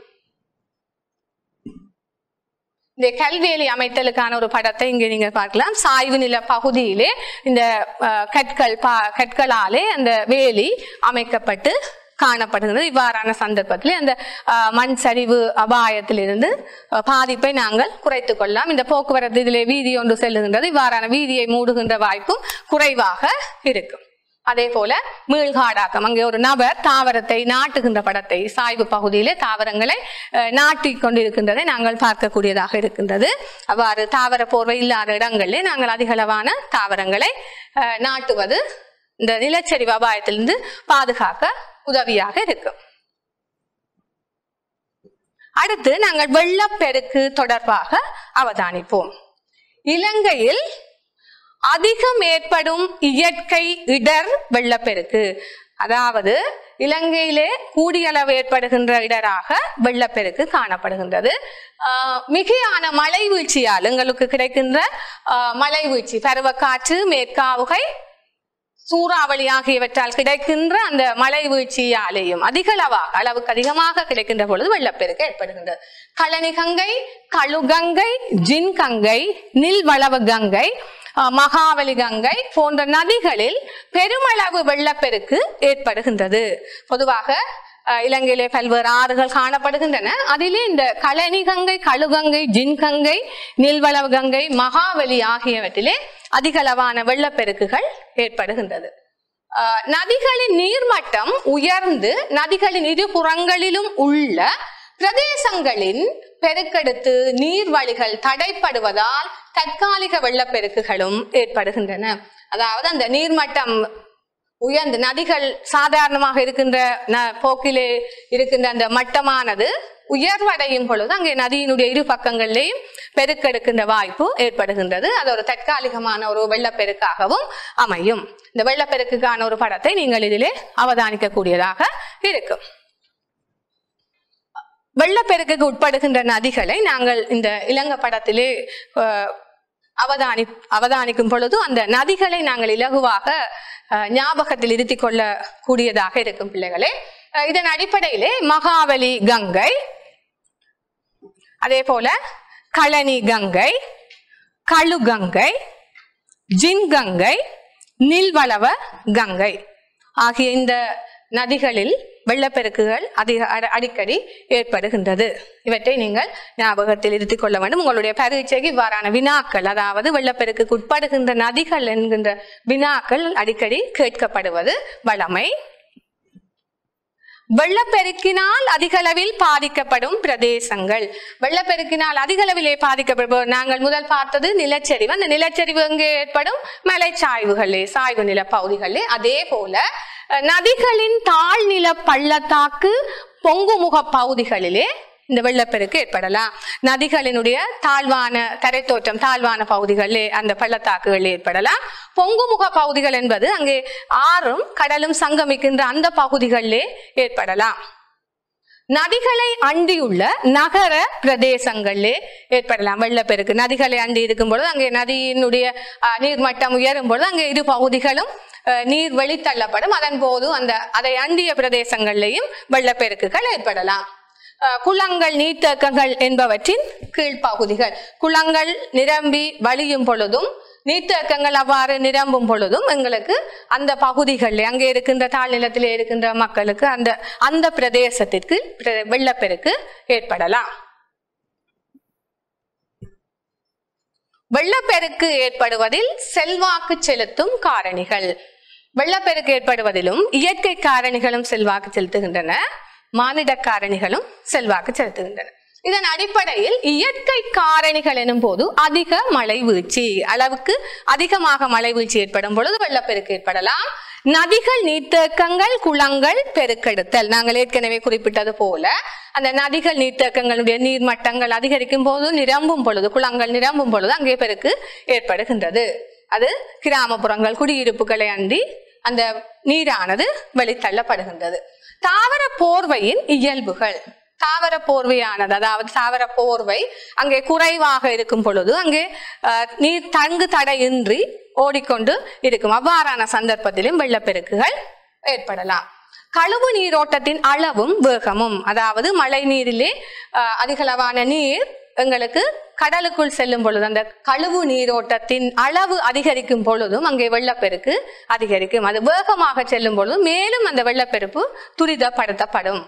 இந்த கல்வேலி அமைத்தலுக்கான ஒரு படத்தை இங்கே நீங்க பார்க்கலாம் சாய்வு நில பகுதியிலே இந்த அஹ், கற்கள் பா கற்களாலே அந்த வேலி அமைக்கப்பட்டு காணப்படுகிறது இவ்வாறான சந்தர்ப்பத்தில் அந்த அஹ், மண் சரிவு அபாயத்திலிருந்து அஹ், பாதிப்பை நாங்கள் குறைத்துக் கொள்ளலாம் இந்த போக்குவரத்து இதிலே வீதி ஒன்று செல்லுகின்றது இவ்வாறான வீதியை மூடுகின்ற வாய்ப்பும் குறைவாக இருக்கும் அதே போல மீள்காடாக்கம் அங்கே ஒரு நபர் தாவரத்தை நாட்டுகின்ற படத்தை சாய்வு பகுதியிலே தாவரங்களை அஹ், நாட்டிக் கொண்டிருக்கின்றதை நாங்கள் பார்க்கக்கூடியதாக இருக்கின்றது அவ்வாறு தாவர போர்வை இல்லாத இடங்களிலே நாங்கள் அதிகளவான தாவரங்களை அஹ், நாட்டுவது இந்த நிலச்சரிவு அபாயத்திலிருந்து பாதுகாக்க உதவியாக இருக்கும் அடுத்து நாங்கள் வெள்ளப்பெருக்கு தொடர்பாக அவதானிப்போம் இலங்கையில் அதிகம் ஏற்படும் இயற்கை இடர் வெள்ளப்பெருக்கு அதாவது இலங்கையிலே கூடிய அளவு ஏற்படுகின்ற இடராக வெள்ளப்பெருக்கு காணப்படுகின்றது ஆஹ் மிகையான மழை வீழ்ச்சியால் எங்களுக்கு கிடைக்கின்ற ஆஹ் மழை வீழ்ச்சி பருவக்காற்று மேற்காவுகை சூறாவளி ஆகியவற்றால் கிடைக்கின்ற அந்த மழை வீழ்ச்சியாலேயும் அதிகளவாக அளவுக்கு அதிகமாக கிடைக்கின்ற பொழுது வெள்ளப்பெருக்கு ஏற்படுகின்றது கழனி கங்கை கழுகங்கை ஜின் கங்கை நில்வளவு கங்கை அஹ், மகாவலி கங்கை போன்ற நதிகளில் பெருமளவு வெள்ளப்பெருக்கு ஏற்படுகின்றது பொதுவாக அஹ், இலங்கையிலே பல்வேறு ஆறுகள் காணப்படுகின்றன அதிலே இந்த கழனி கங்கை கழுகங்கை ஜின்கங்கை நீல்வளவு கங்கை மகாவலி ஆகியவற்றிலே அதிகளவான வெள்ளப்பெருக்குகள் ஏற்படுகின்றது அஹ், நதிகளின் நீர்மட்டம் உயர்ந்து நதிகளின் இருபுறங்களிலும் உள்ள பிரதேசங்களின் பெருக்கெடுத்து நீர்வழிகள் தடைப்படுவதால் தற்காலிக வெள்ளப்பெருக்குகளும் ஏற்படுகின்றன அதாவது அந்த நீர்மட்டம் உயர்ந்து நதிகள் சாதாரணமாக இருக்கின்ற ந- போக்கிலே இருக்கின்ற அந்த மட்டமானது உயர்வடையும் பொழுது அங்கே நதியினுடைய இரு பக்கங்களிலேயும் பெருக்கெடுக்கின்ற வாய்ப்பு ஏற்படுகின்றது அது ஒரு தற்காலிகமான ஒரு வெள்ளப்பெருக்காகவும் அமையும் இந்த வெள்ளப்பெருக்குக்கான ஒரு படத்தை நீங்கள் இதிலே அவதானிக்க கூடியதாக இருக்கும் வெள்ளப்பெருக்குக்கு உட்படுகின்ற நதிகளை நாங்கள் இந்த இலங்கை படத்திலே அஹ், அவதானி அவதானிக்கும் பொழுது அந்த நதிகளை நாங்கள் இலகுவாக அஹ், ஞாபகத்தில் இருத்திக் கொள்ள கூடியதாக இருக்கும் பிள்ளைகளே அஹ், இதன் அடிப்படையிலே மகாவலி கங்கை அதே போல கழனி கங்கை கழு கங்கை ஜின் கங்கை நீல்வளவ கங்கை ஆகிய இந்த நதிகளில் வெள்ளப்பெருக்குகள் அதிக அட- அடிக்கடி ஏற்படுகின்றது இவற்றை நீங்கள் ஞாபகத்தில் இருத்திக் கொள்ள வேண்டும் உங்களுடைய பரீட்சைக்கு இவ்வாறான வினாக்கள் அதாவது வெள்ளப்பெருக்குக்கு உட்படுகின்ற நதிகள் என்கின்ற வினாக்கள் அடிக்கடி கேட்கப்படுவது வழமை வெள்ளப்பெருக்கினால் அதிகளவில் பாதிக்கப்படும் பிரதேசங்கள் வெள்ளப்பெருக்கினால் அதிகளவிலே பாதிக்கப்படும் நாங்கள் முதல் பார்த்தது நிலச்சரிவு அந்த நிலச்சரிவு எங்கே ஏற்படும் மலைச்சாய்வுகளே சாய்வு நில பகுதிகளே அதே போல அஹ், நதிகளின் தாழ்நில பள்ளத்தாக்கு பொங்குமுக பகுதிகளிலே இந்த வெள்ளப்பெருக்கு ஏற்படலாம் நதிகளினுடைய தாழ்வான தரைத்தோற்றம் தாழ்வான பகுதிகளிலே அந்த பள்ளத்தாக்குகள் ஏற்படலாம் பொங்குமுக பகுதிகள் என்பது அங்கே ஆறும் கடலும் சங்கமிக்கின்ற அந்த பகுதிகளிலே ஏற்படலாம் நதிகளை அண்டியுள்ள நகர பிரதேசங்களிலே ஏற்படலாம் வெள்ளப்பெருக்கு நதிகளை அண்டி இருக்கும் பொழுது அங்கே நதியினுடைய அஹ், நீர்மட்டம் உயரும் பொழுது அங்கே இரு பகுதிகளும் அஹ், நீர் வெளித்தள்ளப்படும் அதன் போது அந்த அதை அண்டிய பிரதேசங்களிலேயும் வெள்ளப்பெருக்குகள் ஏற்படலாம் அஹ், குளங்கள் நீர்த்தேக்கங்கள் என்பவற்றின் கீழ்ப்பகுதிகள் குளங்கள் நிரம்பி வழியும் பொழுதும் நீர்த்தேக்கங்கள் அவ்வாறு நிரம்பும் பொழுதும் எங்களுக்கு அந்த பகுதிகளில் அங்கே இருக்கின்ற தாழ்நிலத்திலே இருக்கின்ற மக்களுக்கு அந்த அந்த பிரதேசத்திற்கு பிர- வெள்ளப்பெருக்கு ஏற்படலாம் வெள்ளப்பெருக்கு ஏற்படுவதில் செல்வாக்கு செலுத்தும் காரணிகள் வெள்ளப்பெருக்கு ஏற்படுவதிலும் இயற்கை காரணிகளும் செல்வாக்கு செலுத்துகின்றன மானிட காரணிகளும் செல்வாக்கு செலுத்துகின்றன இதன் அடிப்படையில் இயற்கை காரணிகள் எனும் போது அதிக மழை வீழ்ச்சி அளவுக்கு அதிகமாக மழை வீழ்ச்சி ஏற்படும் பொழுது வெள்ளப்பெருக்கு ஏற்படலாம் நதிகள் நீர்த்தேக்கங்கள் குளங்கள் பெருக்கெடுத்தல் நாங்கள் ஏற்கனவே குறிப்பிட்டது போல அந்த நதிகள் நீர்த்தேக்கங்களுடைய நீர்மட்டங்கள் அதிகரிக்கும் போது நிரம்பும் பொழுது குளங்கள் நிரம்பும் பொழுது அங்கே பெருக்கு ஏற்படுகின்றது அது கிராமப்புறங்கள் குடியிருப்புகளை அண்டி அந்த நீரானது வெளித்தள்ளப்படுகின்றது தாவர போர்வையின் இயல்புகள் தாவர போர்வையானது அதாவது தாவர போர்வை அங்கே குறைவாக இருக்கும் பொழுது அங்கே அஹ், நீர் தங்கு தடையின்றி ஓடிக்கொண்டு இருக்கும் அவ்வாறான சந்தர்ப்பத்திலும் வெள்ளப்பெருக்குகள் ஏற்படலாம் கழுவு நீரோட்டத்தின் அளவும் வேகமும் அதாவது மழை நீரிலே அஹ், அதிகளவான நீர் எங்களுக்கு கடலுக்குள் செல்லும் பொழுது அந்த கழுவு நீரோட்டத்தின் அளவு அதிகரிக்கும் பொழுதும் அங்கே வெள்ளப்பெருக்கு அதிகரிக்கும் அது வேகமாக செல்லும் பொழுதும் மேலும் அந்த வெள்ளப்பெருக்கு துரிதப்படுத்தப்படும்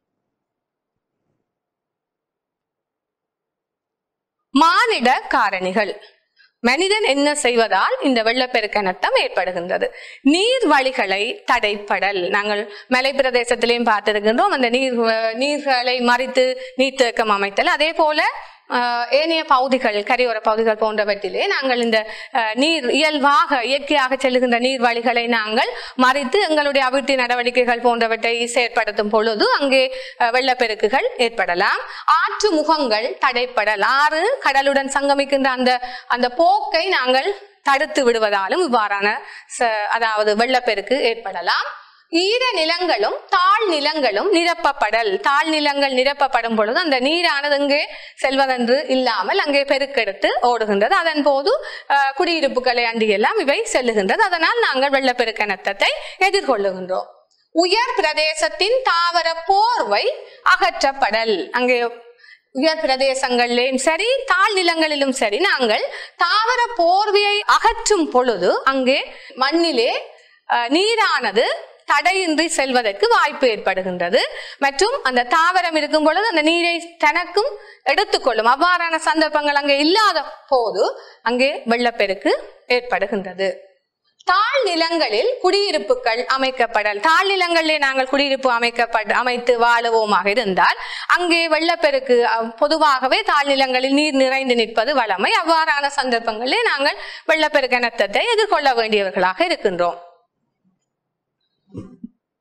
மானிட காரணிகள் மனிதன் என்ன செய்வதால் இந்த வெள்ளப்பெருக்கனத்தம் ஏற்படுகின்றது நீர் வழிகளை தடைப்படல் நாங்கள் மலை பிரதேசத்திலையும் பார்த்திருக்கின்றோம் அந்த நீர் நீர்களை மறித்து நீர்த்தேக்கம் அமைத்தல் அதே போல ஆஹ், ஏனைய பகுதிகள் கரையோர பகுதிகள் போன்றவற்றிலே நாங்கள் இந்த ஆஹ், நீர் இயல்பாக இயற்கையாக செல்லுகின்ற நீர் வழிகளை நாங்கள் மறித்து எங்களுடைய அபிவிருத்தி நடவடிக்கைகள் போன்றவற்றை செயற்படுத்தும் பொழுது அங்கே ஆஹ், வெள்ளப்பெருக்குகள் ஏற்படலாம் ஆற்று முகங்கள் தடைப்படல் ஆறு கடலுடன் சங்கமிக்கின்ற அந்த அந்த போக்கை நாங்கள் தடுத்து விடுவதாலும் இவ்வாறான ச- அதாவது வெள்ளப்பெருக்கு ஏற்படலாம் ஈர நிலங்களும் தாழ் நிலங்களும் நிரப்பப்படல் தாழ் நிலங்கள் நிரப்பப்படும் பொழுது அந்த நீரானது அங்கே செல்வதென்று இல்லாமல் அங்கே பெருக்கெடுத்து ஓடுகின்றது அதன் போது அஹ், குடியிருப்புகளை அண்டியெல்லாம் இவை செல்லுகின்றது அதனால் நாங்கள் வெள்ளப்பெருக்கனத்தத்தை எதிர்கொள்ளுகின்றோம் உயர் பிரதேசத்தின் தாவர போர்வை அகற்றப்படல் அங்கே உயர் பிரதேசங்களிலும் சரி தாழ் நிலங்களிலும் சரி நாங்கள் தாவர போர்வையை அகற்றும் பொழுது அங்கே மண்ணிலே அஹ், நீரானது தடையின்றி செல்வதற்கு வாய்ப்பு ஏற்படுகின்றது மற்றும் அந்த தாவரம் இருக்கும் பொழுது அந்த நீரை தனக்கும் எடுத்துக்கொள்ளும் அவ்வாறான சந்தர்ப்பங்கள் அங்கே இல்லாத போது அங்கே வெள்ளப்பெருக்கு ஏற்படுகின்றது தாழ் நிலங்களில் குடியிருப்புகள் அமைக்கப்படல் தாழ் நிலங்களிலே நாங்கள் குடியிருப்பு அமைக்கப்பட அமைத்து வாழுவோமாக இருந்தால் அங்கே வெள்ளப்பெருக்கு அஹ், பொதுவாகவே தாழ் நிலங்களில் நீர் நிறைந்து நிற்பது வளமை அவ்வாறான சந்தர்ப்பங்களிலே நாங்கள் வெள்ளப்பெருக்கு நத்தத்தை எதிர்கொள்ள வேண்டியவர்களாக இருக்கின்றோம்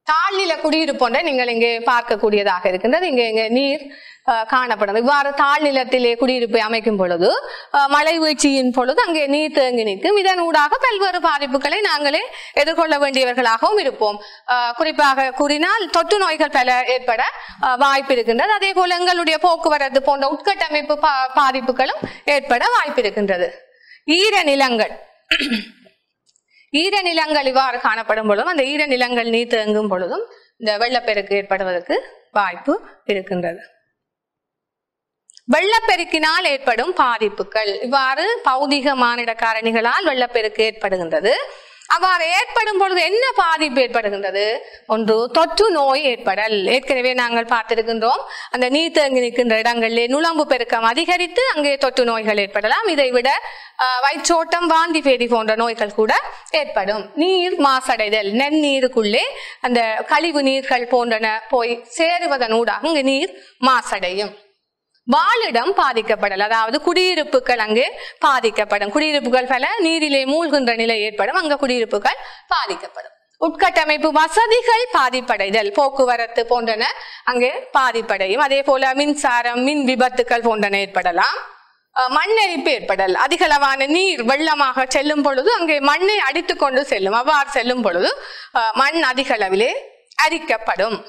தாழ்நில குடியிருப்பு ஒன்றை நீங்கள் இங்கே பார்க்கக்கூடியதாக இருக்கின்றது இங்கே இங்கே நீர் அஹ், காணப்படும் இவ்வாறு தாழ்நிலத்திலே குடியிருப்பை அமைக்கும் பொழுது அஹ், மழை வீழ்ச்சியின் பொழுது அங்கே நீர் தேங்கி நிற்கும் இதனூடாக பல்வேறு பாதிப்புகளை நாங்களே எதிர்கொள்ள வேண்டியவர்களாகவும் இருப்போம் அஹ், குறிப்பாக கூறினால் தொற்று நோய்கள் பல ஏற்பட அஹ், வாய்ப்பு இருக்கின்றது அதே போல எங்களுடைய போக்குவரத்து போன்ற உட்கட்டமைப்பு பா- பாதிப்புகளும் ஏற்பட வாய்ப்பு இருக்கின்றது ஈரநிலங்கள் ஈரநிலங்கள் இவ்வாறு காணப்படும் பொழுதும் அந்த ஈரநிலங்கள் நீர் தேங்கும் பொழுதும் இந்த வெள்ளப்பெருக்கு ஏற்படுவதற்கு வாய்ப்பு இருக்கின்றது வெள்ளப்பெருக்கினால் ஏற்படும் பாதிப்புகள் இவ்வாறு பௌதிக மானிட காரணிகளால் வெள்ளப்பெருக்கு ஏற்படுகின்றது அவ்வாறு ஏற்படும் பொழுது என்ன பாதிப்பு ஏற்படுகின்றது ஒன்று தொற்று நோய் ஏற்படல் ஏற்கனவே நாங்கள் பார்த்திருக்கின்றோம் அந்த நீர் தேங்கி நிற்கின்ற இடங்களிலே நுழம்பு பெருக்கம் அதிகரித்து அங்கே தொற்று நோய்கள் ஏற்படலாம் இதை விட ஆஹ், வயிற்றோட்டம் வாந்தி பேதி போன்ற நோய்கள் கூட ஏற்படும் நீர் மாசடைதல் நன்னீருக்குள்ளே அந்த கழிவு நீர்கள் போன்றன போய் சேருவதனூடாக இங்கு நீர் மாசடையும் வாழிடம் பாதிக்கப்படல் அதாவது குடியிருப்புகள் அங்கே பாதிக்கப்படும் குடியிருப்புகள் பல நீரிலே மூழ்கின்ற நிலை ஏற்படும் அங்க குடியிருப்புகள் பாதிக்கப்படும் உட்கட்டமைப்பு வசதிகள் பாதிப்படைதல் போக்குவரத்து போன்றன அங்கே பாதிப்படையும் அதே போல மின்சாரம் மின் விபத்துக்கள் போன்றன ஏற்படலாம் அஹ், மண்ணெரிப்பு ஏற்படல் அதிகளவான நீர் வெள்ளமாக செல்லும் பொழுது அங்கே மண்ணை அடித்துக் கொண்டு செல்லும் அவ்வாறு செல்லும் பொழுது அஹ், மண் அதிக அளவிலே அரிக்கப்படும்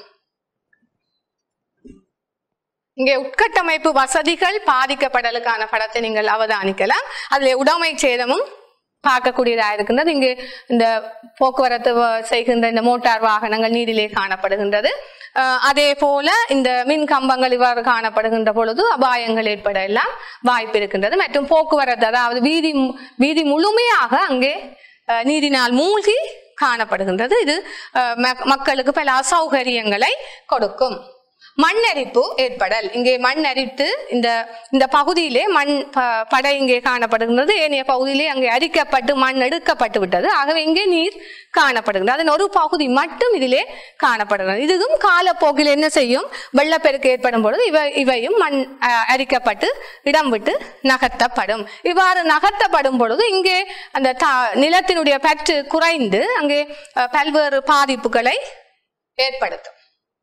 இங்கே உட்கட்டமைப்பு வசதிகள் பாதிக்கப்படலுக்கான படத்தை நீங்கள் அவதானிக்கலாம் அதுல உடைமை சேதமும் பார்க்கக்கூடியதாக இருக்கின்றது இங்கு இந்த போக்குவரத்து வ- செய்கின்ற இந்த மோட்டார் வாகனங்கள் நீரிலே காணப்படுகின்றது அஹ் அதே போல இந்த மின் கம்பங்கள் இவ்வாறு காணப்படுகின்ற பொழுது அபாயங்கள் ஏற்பட எல்லாம் வாய்ப்பு இருக்கின்றது மற்றும் போக்குவரத்து அதாவது வீதி மு- வீதி முழுமையாக அங்கே அஹ், நீரினால் மூழ்கி காணப்படுகின்றது இது அஹ், மக்- மக்களுக்கு பல அசௌகரியங்களை கொடுக்கும் மண்ணரிப்பு ஏற்படல் இங்கே மண் அரித்து இந்த இந்த பகுதியிலே மண் ப- படை இங்கே காணப்படுகின்றது ஏனைய பகுதியிலே அங்கே அரிக்கப்பட்டு மண் எடுக்கப்பட்டு விட்டது ஆகவே இங்கே நீர் காணப்படுகின்றது அதன் ஒரு பகுதி மட்டும் இதிலே காணப்படுகிறது இதுவும் காலப்போக்கில் என்ன செய்யும் வெள்ளப்பெருக்கு ஏற்படும் பொழுது இவை இவையும் மண் அஹ், அரிக்கப்பட்டு இடம் விட்டு நகர்த்தப்படும் இவ்வாறு நகர்த்தப்படும் பொழுது இங்கே அந்த த- நிலத்தினுடைய பற்று குறைந்து அங்கே அஹ், பல்வேறு பாதிப்புகளை ஏற்படுத்தும்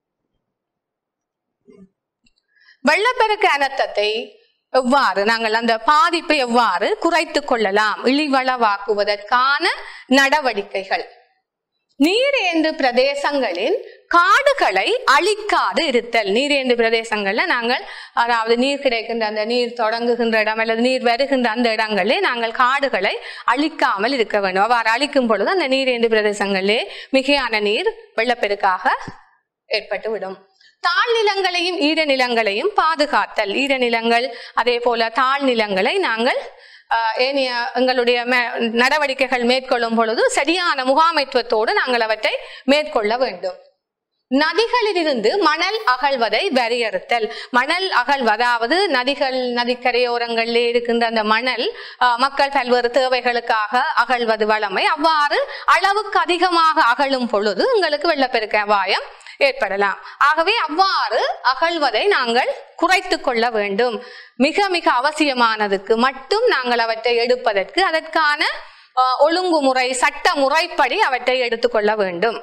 வெள்ளப்பெருக்கு அனர்த்தத்தை எவ்வாறு நாங்கள் அந்த பாதிப்பை எவ்வாறு குறைத்துக் கொள்ளலாம் இழிவளவாக்குவதற்கான நடவடிக்கைகள் நீரேந்து பிரதேசங்களில் காடுகளை அழிக்காது இருத்தல் நீரேந்து பிரதேசங்கள்ல நாங்கள் அதாவது நீர் கிடைக்கின்ற அந்த நீர் தொடங்குகின்ற இடம் அல்லது நீர் வருகின்ற அந்த இடங்களிலே நாங்கள் காடுகளை அழிக்காமல் இருக்க வேண்டும் அவ்வாறு அழிக்கும் பொழுது அந்த நீரேந்து பிரதேசங்களிலே மிகையான நீர் வெள்ளப்பெருக்காக ஏற்பட்டு விடும் தாழ்நிலங்களையும் ஈரநிலங்களையும் பாதுகாத்தல் ஈரநிலங்கள் அதே போல தாழ்நிலங்களை நாங்கள் ஆஹ், ஏனைய எங்களுடைய மே- நடவடிக்கைகள் மேற்கொள்ளும் பொழுது சரியான முகாமைத்துவத்தோடு நாங்கள் அவற்றை மேற்கொள்ள வேண்டும் நதிகளிலிருந்து மணல் அகழ்வதை வரையறுத்தல் மணல் அகழ்வு அதாவது நதிகள் நதிக்கரையோரங்களிலே இருக்கின்ற அந்த மணல் ஆஹ், மக்கள் பல்வேறு தேவைகளுக்காக அகழ்வது வளமை அவ்வாறு அளவுக்கு அதிகமாக அகழும் பொழுது எங்களுக்கு வெள்ளப்பெருக்க அபாயம் ஏற்படலாம் ஆகவே அவ்வாறு அகழ்வதை நாங்கள் குறைத்து கொள்ள வேண்டும் மிக மிக அவசியமானதுக்கு மட்டும் நாங்கள் அவற்றை எடுப்பதற்கு அதற்கான ஆஹ், ஒழுங்குமுறை சட்ட முறைப்படி அவற்றை எடுத்துக்கொள்ள வேண்டும்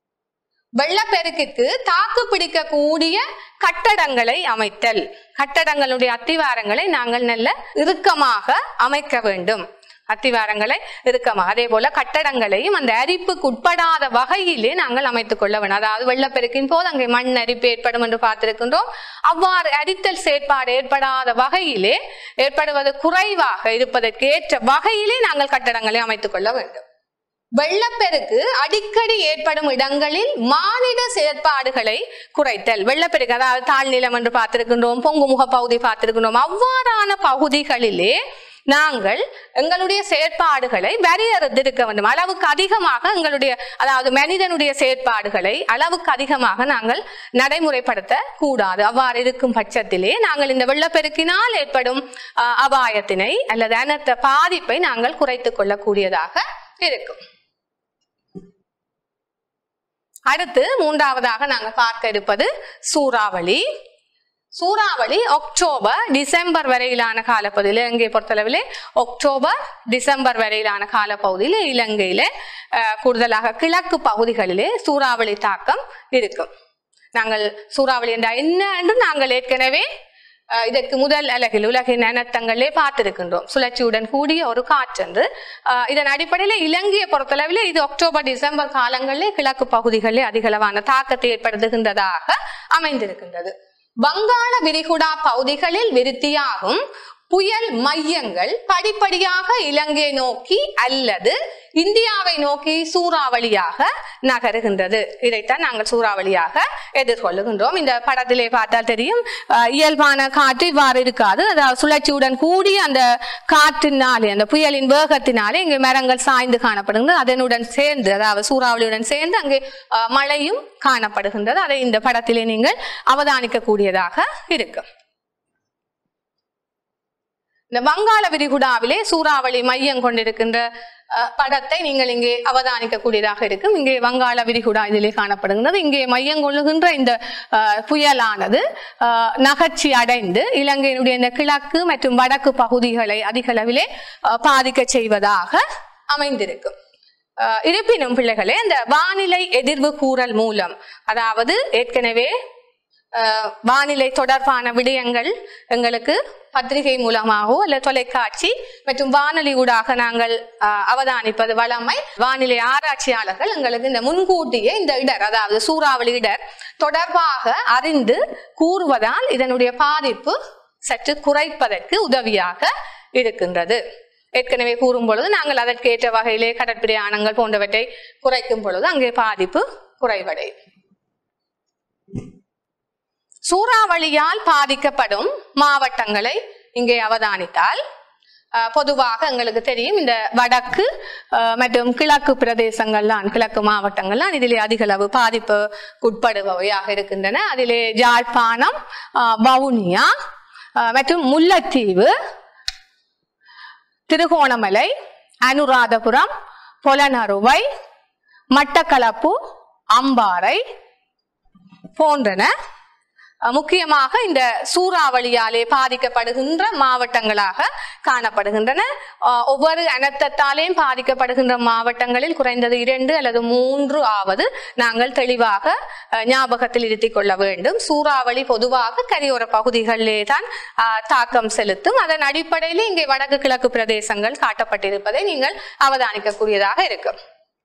வெள்ளப்பெருக்கிற்கு தாக்கு பிடிக்கக்கூடிய கட்டடங்களை அமைத்தல் கட்டடங்களுடைய அத்திவாரங்களை நாங்கள் நல்ல இறுக்கமாக அமைக்க வேண்டும் அத்திவாரங்களை இறுக்கமாக அதே போல கட்டடங்களையும் அந்த அரிப்புக்கு உட்படாத வகையிலே நாங்கள் அமைத்துக் கொள்ள வேண்டும் அதாவது வெள்ளப்பெருக்கின் போது அங்கே மண் அரிப்பு ஏற்படும் என்று பார்த்திருக்கின்றோம் அவ்வாறு அரித்தல் செயற்பாடு ஏற்படாத வகையிலே ஏற்படுவது குறைவாக இருப்பதற்கு ஏற்ற வகையிலே நாங்கள் கட்டடங்களை அமைத்துக் கொள்ள வேண்டும் வெள்ளப்பெருக்கு அடிக்கடி ஏற்படும் இடங்களில் மானிட செயற்பாடுகளை குறைத்தல் வெள்ளப்பெருக்கு அதாவது தாழ்நிலம் என்று பார்த்திருக்கின்றோம் பொங்குமுக பகுதி பார்த்திருக்கின்றோம் அவ்வாறான பகுதிகளிலே நாங்கள் எங்களுடைய செயற்பாடுகளை வரையறுத்திருக்க வேண்டும் அளவுக்கு அதிகமாக எங்களுடைய அதாவது மனிதனுடைய செயற்பாடுகளை அளவுக்கு அதிகமாக நாங்கள் நடைமுறைப்படுத்த கூடாது அவ்வாறு இருக்கும் பட்சத்திலே நாங்கள் இந்த வெள்ளப்பெருக்கினால் ஏற்படும் அஹ், அபாயத்தினை அல்லது அனர்த்த பாதிப்பை நாங்கள் குறைத்துக் கொள்ளக்கூடியதாக இருக்கும் அடுத்து மூன்றாவதாக நாங்கள் பார்க்க இருப்பது சூறாவளி சூறாவளி அக்டோபர் டிசம்பர் வரையிலான காலப்பகுதியில் இலங்கை பொறுத்தளவிலே அக்டோபர் டிசம்பர் வரையிலான காலப்பகுதியில் இலங்கையில அஹ், கூடுதலாக கிழக்கு பகுதிகளிலே சூறாவளி தாக்கம் இருக்கும் நாங்கள் சூறாவளி என்றால் என்ன என்று நாங்கள் ஏற்கனவே அஹ், இதற்கு முதல் அலகில் உலகின் அனர்த்தங்களே பார்த்திருக்கின்றோம் சுழற்சியுடன் கூடிய ஒரு காற்றென்று அஹ், இதன் அடிப்படையில் இலங்கையை பொறுத்தளவில் இது அக்டோபர் டிசம்பர் காலங்களிலே கிழக்கு பகுதிகளிலே அதிகளவான தாக்கத்தை ஏற்படுத்துகின்றதாக அமைந்திருக்கின்றது வங்காள விரிகுடா பகுதிகளில் விருத்தியாகும் புயல் மையங்கள் படிப்படியாக இலங்கை நோக்கி அல்லது இந்தியாவை நோக்கி சூறாவளியாக நகருகின்றது இதைத்தான் நாங்கள் சூறாவளியாக எதிர்கொள்ளுகின்றோம் இந்த படத்திலே பார்த்தால் தெரியும் அஹ், இயல்பான காற்று இவ்வாறு இருக்காது அதாவது சுழற்சியுடன் கூடிய அந்த காற்றினாலே அந்த புயலின் வேகத்தினாலே இங்கே மரங்கள் சாய்ந்து காணப்படுகின்றது அதனுடன் சேர்ந்து அதாவது சூறாவளியுடன் சேர்ந்து அங்கே அஹ், மழையும் காணப்படுகின்றது அதை இந்த படத்திலே நீங்கள் அவதானிக்க கூடியதாக இருக்கும் இந்த வங்காள விரிகுடாவிலே சூறாவளி மையம் கொண்டிருக்கின்ற அஹ், படத்தை நீங்கள் இங்கே அவதானிக்க கூடியதாக இருக்கும் இங்கே வங்காள விரிகுடா இதிலே காணப்படுகின்றது இங்கே மையம் கொள்ளுகின்ற இந்த அஹ், புயலானது அஹ், நகர்ச்சி அடைந்து இலங்கையினுடைய இந்த கிழக்கு மற்றும் வடக்கு பகுதிகளை அதிக அளவிலே அஹ், பாதிக்க செய்வதாக அமைந்திருக்கும் அஹ், இருப்பினும் பிள்ளைகளே இந்த வானிலை எதிர்வு கூறல் மூலம் அதாவது ஏற்கனவே அஹ், வானிலை தொடர்பான விடயங்கள் எங்களுக்கு பத்திரிகை மூலமாகவோ அல்ல தொலைக்காட்சி மற்றும் வானொலி ஊடாக நாங்கள் அஹ், அவதானிப்பது வளமை வானிலை ஆராய்ச்சியாளர்கள் எங்களுக்கு இந்த முன்கூட்டியே இந்த இடர் அதாவது சூறாவளி இடர் தொடர்பாக அறிந்து கூறுவதால் இதனுடைய பாதிப்பு சற்று குறைப்பதற்கு உதவியாக இருக்கின்றது ஏற்கனவே கூறும் பொழுது நாங்கள் அதற்கு ஏற்ற வகையிலே கடற்பிரயாணங்கள் போன்றவற்றை குறைக்கும் பொழுது அங்கே பாதிப்பு குறைவடையும் சூறாவளியால் பாதிக்கப்படும் மாவட்டங்களை இங்கே அவதானித்தால் அஹ், பொதுவாக எங்களுக்கு தெரியும் இந்த வடக்கு அஹ், மற்றும் கிழக்கு பிரதேசங்கள்லாம் கிழக்கு மாவட்டங்கள்லாம் இதிலே அதிக அளவு பாதிப்புக்குட்படுபவையாக இருக்கின்றன அதிலே ஜாழ்ப்பாணம் அஹ், வவுனியா அஹ், மற்றும் முல்லைத்தீவு திருகோணமலை அனுராதபுரம் பொலனறுவை மட்டக்களப்பு அம்பாறை போன்றன அஹ், முக்கியமாக இந்த சூறாவளியாலே பாதிக்கப்படுகின்ற மாவட்டங்களாக காணப்படுகின்றன அஹ், ஒவ்வொரு அனர்த்தத்தாலேயும் பாதிக்கப்படுகின்ற மாவட்டங்களில் குறைந்தது இரண்டு அல்லது மூன்று ஆவது நாங்கள் தெளிவாக அஹ், ஞாபகத்தில் இருத்திக் கொள்ள வேண்டும் சூறாவளி பொதுவாக கரையோர பகுதிகளிலே தான் அஹ், தாக்கம் செலுத்தும் அதன் அடிப்படையில் இங்கே வடக்கு கிழக்கு பிரதேசங்கள் காட்டப்பட்டிருப்பதை நீங்கள் அவதானிக்கக்கூடியதாக இருக்கும்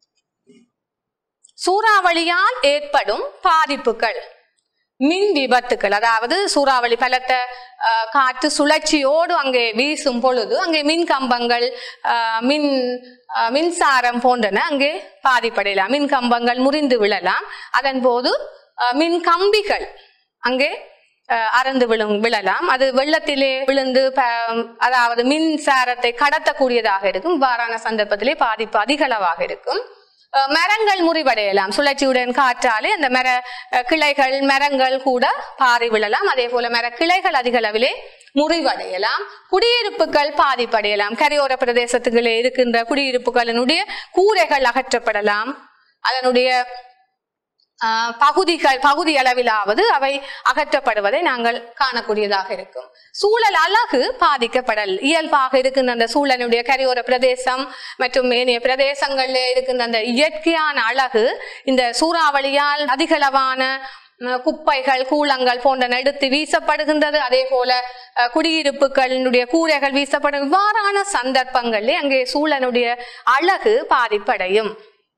சூறாவளியால் ஏற்படும் பாதிப்புகள் மின் விபத்துக்கள் அதாவது சூறாவளி பலத்த அஹ், காற்று சுழற்சியோடு அங்கே வீசும் பொழுது அங்கே மின் கம்பங்கள் அஹ், மின் அஹ், மின்சாரம் போன்றன அங்கே பாதிப்படையலாம் மின் கம்பங்கள் முறிந்து விழலாம் அதன் போது அஹ், மின் கம்பிகள் அங்கே அஹ், அறந்து விழும் விழலாம் அது வெள்ளத்திலே விழுந்து ப- அதாவது மின்சாரத்தை கடத்தக்கூடியதாக இருக்கும் இவ்வாறான சந்தர்ப்பத்திலே பாதிப்பு அதிகளவாக இருக்கும் அஹ் மரங்கள் முறிவடையலாம் சுழற்சியுடன் காற்றாலே அந்த மர அஹ், கிளைகள் மரங்கள் கூட பாரி விழலாம் அதே போல மர கிளைகள் அதிக அளவிலே முறிவடையலாம் குடியிருப்புகள் பாதிப்படையலாம் கரையோர பிரதேசத்துகளே இருக்கின்ற குடியிருப்புகளினுடைய கூரைகள் அகற்றப்படலாம் அதனுடைய ஆஹ், பகுதிகள் பகுதி அளவிலாவது அவை அகற்றப்படுவதை நாங்கள் காணக்கூடியதாக இருக்கும் சூழல் அழகு பாதிக்கப்படல் இயல்பாக இருக்கின்ற அந்த சூழலுடைய கரையோர பிரதேசம் மற்றும் ஏனைய பிரதேசங்களில் இருக்கின்ற அந்த இயற்கையான அழகு இந்த சூறாவளியால் அதிகளவான அஹ், குப்பைகள் கூலங்கள் போன்றன எடுத்து வீசப்படுகின்றது அதே போல அஹ், குடியிருப்புகளினுடைய கூரைகள் வீசப்படும் இவ்வாறான சந்தர்ப்பங்களிலே அங்கே சூழலுடைய அழகு பாதிப்படையும்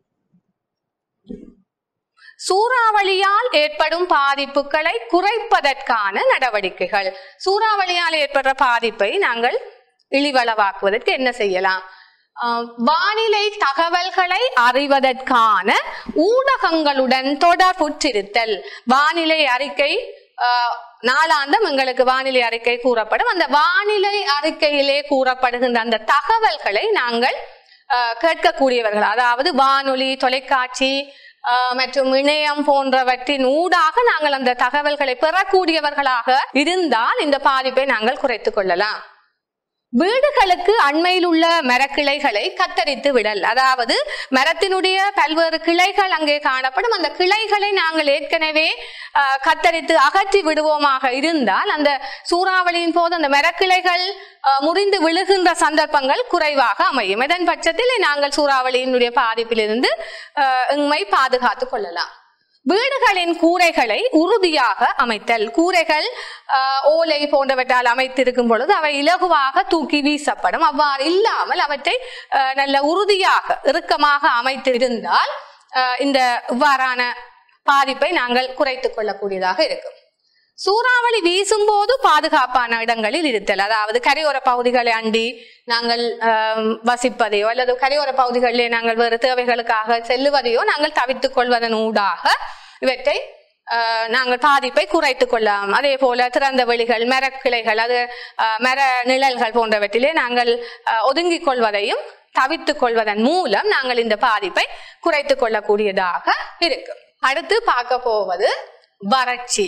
சூறாவளியால் ஏற்படும் பாதிப்புகளை குறைப்பதற்கான நடவடிக்கைகள் சூறாவளியால் ஏற்படுற பாதிப்பை நாங்கள் இழிவளவாக்குவதற்கு என்ன செய்யலாம் ஆஹ் வானிலை தகவல்களை அறிவதற்கான ஊடகங்களுடன் தொடர்புற்றிருத்தல் வானிலை அறிக்கை ஆஹ், நாளாந்தம் எங்களுக்கு வானிலை அறிக்கை கூறப்படும் அந்த வானிலை அறிக்கையிலே கூறப்படுகின்ற அந்த தகவல்களை நாங்கள் ஆஹ், கேட்கக்கூடியவர்கள் அதாவது வானொலி தொலைக்காட்சி ஆஹ், மற்றும் இணையம் போன்றவற்றின் ஊடாக நாங்கள் அந்த தகவல்களை பெறக்கூடியவர்களாக இருந்தால் இந்த பாதிப்பை நாங்கள் குறைத்துக் கொள்ளலாம் வீடுகளுக்கு அண்மையில் உள்ள மரக்கிளைகளை கத்தரித்து விடல் அதாவது மரத்தினுடைய பல்வேறு கிளைகள் அங்கே காணப்படும் அந்த கிளைகளை நாங்கள் ஏற்கனவே ஆஹ், கத்தரித்து அகற்றி விடுவோமாக இருந்தால் அந்த சூறாவளியின் போது அந்த மரக்கிளைகள் ஆஹ், முறிந்து விழுகின்ற சந்தர்ப்பங்கள் குறைவாக அமையும் இதன் பட்சத்தில் நாங்கள் சூறாவளியினுடைய பாதிப்பிலிருந்து ஆஹ், எம்மை பாதுகாத்துக் கொள்ளலாம் வீடுகளின் கூரைகளை உறுதியாக அமைத்தல் கூரைகள் ஆஹ், ஓலை போன்றவற்றால் அமைத்திருக்கும் பொழுது அவை இலகுவாக தூக்கி வீசப்படும் அவ்வாறு இல்லாமல் அவற்றை ஆஹ், நல்ல உறுதியாக இறுக்கமாக அமைத்திருந்தால் ஆஹ், இந்த இவ்வாறான பாதிப்பை நாங்கள் குறைத்துக் கொள்ளக்கூடியதாக இருக்கும் சூறாவளி வீசும்போது பாதுகாப்பான இடங்களில் இருத்தல் அதாவது கரையோர பகுதிகளை அண்டி நாங்கள் ஆம், வசிப்பதையோ அல்லது கரையோர பகுதிகளிலே நாங்கள் வேறு தேவைகளுக்காக செல்லுவதையோ நாங்கள் தவிர்த்துக் கொள்வதன் ஊடாக இவற்றை ஆஹ், நாங்கள் பாதிப்பை குறைத்துக் கொள்ளலாம் அதே போல திறந்த வெளிகள் மரக்கிளைகள் அது ஆஹ், மர நிழல்கள் போன்றவற்றிலே நாங்கள் ஆஹ், ஒதுங்கிக் கொள்வதையும் தவிர்த்துக் கொள்வதன் மூலம் நாங்கள் இந்த பாதிப்பை குறைத்துக் கொள்ளக்கூடியதாக இருக்கும் அடுத்து பார்க்க போவது வறட்சி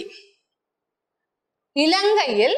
இலங்கையில்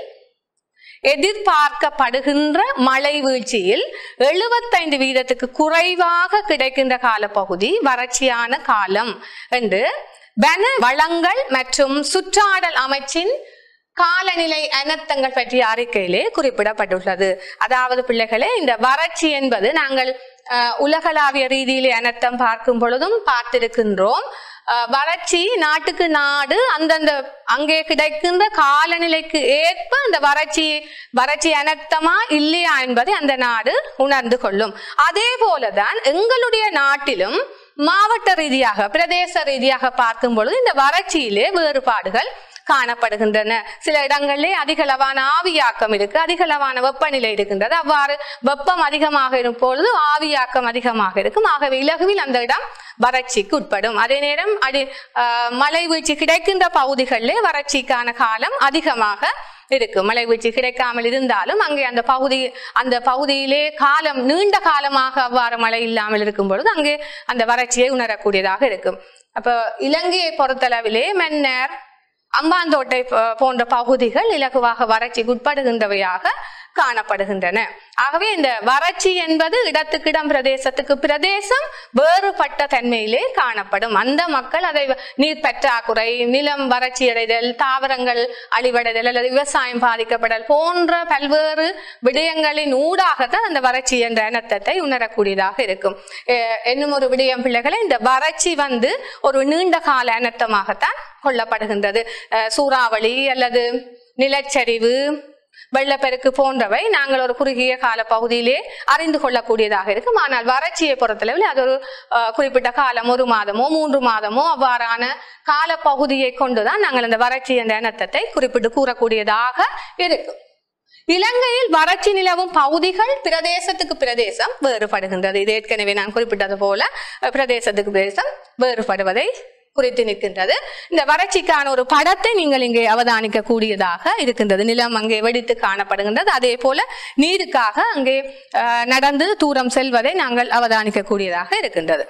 எதிர்பார்க்கப்படுகின்ற மழை வீழ்ச்சியில் எழுபத்தைந்து வீதத்துக்கு குறைவாக கிடைக்கின்ற காலப்பகுதி வறட்சியான காலம் என்று வன வளங்கள் மற்றும் சுற்றாடல் அமைச்சின் காலநிலை அனர்த்தங்கள் பற்றிய அறிக்கையிலே குறிப்பிடப்பட்டுள்ளது அதாவது பிள்ளைகளே இந்த வறட்சி என்பது நாங்கள் அஹ், உலகளாவிய ரீதியிலே அனர்த்தம் பார்க்கும் பொழுதும் பார்த்திருக்கின்றோம் அஹ், வறட்சி நாட்டுக்கு நாடு அந்தந்த அங்கே கிடைக்கின்ற காலநிலைக்கு ஏற்ப அந்த வறட்சி வறட்சி அனர்த்தமா இல்லையா என்பதை அந்த நாடு உணர்ந்து கொள்ளும் அதே போலதான் எங்களுடைய நாட்டிலும் மாவட்ட ரீதியாக பிரதேச ரீதியாக பார்க்கும் பொழுது இந்த வறட்சியிலே வேறுபாடுகள் காணப்படுகின்றன சில இடங்களிலே அதிகளவான ஆவியாக்கம் இருக்கு அதிகளவான வெப்பநிலை இருக்கின்றது அவ்வாறு வெப்பம் அதிகமாக இருக்கும் பொழுது ஆவியாக்கம் அதிகமாக இருக்கும் ஆகவே இலகுவில் அந்த இடம் வறட்சிக்கு உட்படும் அதே நேரம் அடி ஆஹ், மழை வீழ்ச்சி கிடைக்கின்ற பகுதிகளிலே வறட்சிக்கான காலம் அதிகமாக இருக்கு மழை வீழ்ச்சி கிடைக்காமல் இருந்தாலும் அங்கே அந்த பகுதி அந்த பகுதியிலே காலம் நீண்ட காலமாக அவ்வாறு மழை இல்லாமல் இருக்கும் பொழுது அங்கே அந்த வறட்சியை உணரக்கூடியதாக இருக்கும் அப்ப இலங்கையை பொறுத்தளவிலே மன்னர் அம்பாந்தோட்டை போ- போன்ற பகுதிகள் இலகுவாக வறட்சிக்கு உட்படுகின்றவையாக காணப்படுகின்றன ஆகவே இந்த வறட்சி என்பது இடத்துக்கிடம் பிரதேசத்துக்கு பிரதேசம் வேறுபட்ட தன்மையிலே காணப்படும் அந்த மக்கள் அதை நீர் பற்றாக்குறை நிலம் வறட்சியடைதல் தாவரங்கள் அழிவடைதல் அல்லது விவசாயம் பாதிக்கப்படல் போன்ற பல்வேறு விடயங்களின் ஊடாகத்தான் அந்த வறட்சி என்ற அனர்த்தத்தை உணரக்கூடியதாக இருக்கும் எ- என்னும் ஒரு விடயம் பிள்ளைகளை இந்த வறட்சி வந்து ஒரு நீண்ட கால அனர்த்தமாகத்தான் கொள்ளப்படுகின்றது அஹ் சூறாவளி அல்லது நிலச்சரிவு வெள்ளப்பெருக்கு போன்றவை நாங்கள் ஒரு குறுகிய கால பகுதியிலே அறிந்து கொள்ளக்கூடியதாக இருக்கும் ஆனால் வறட்சியை பொறுத்தளவில் அது ஒரு அஹ், குறிப்பிட்ட காலம் ஒரு மாதமோ மூன்று மாதமோ அவ்வாறான காலப்பகுதியை கொண்டுதான் நாங்கள் அந்த வறட்சி என்ற அனர்த்தத்தை குறிப்பிட்டு கூறக்கூடியதாக இருக்கும் இலங்கையில் வறட்சி நிலவும் பகுதிகள் பிரதேசத்துக்கு பிரதேசம் வேறுபடுகின்றது இது ஏற்கனவே நான் குறிப்பிட்டது போல அஹ், பிரதேசத்துக்கு பிரதேசம் வேறுபடுவதை குறித்து நிற்கின்றது இந்த வறட்சிக்கான ஒரு படத்தை நீங்கள் இங்கே அவதானிக்க கூடியதாக இருக்கின்றது நிலம் அங்கே வெடித்து காணப்படுகின்றது அதே போல நீருக்காக அங்கே அஹ், நடந்து தூரம் செல்வதை நாங்கள் அவதானிக்க கூடியதாக இருக்கின்றது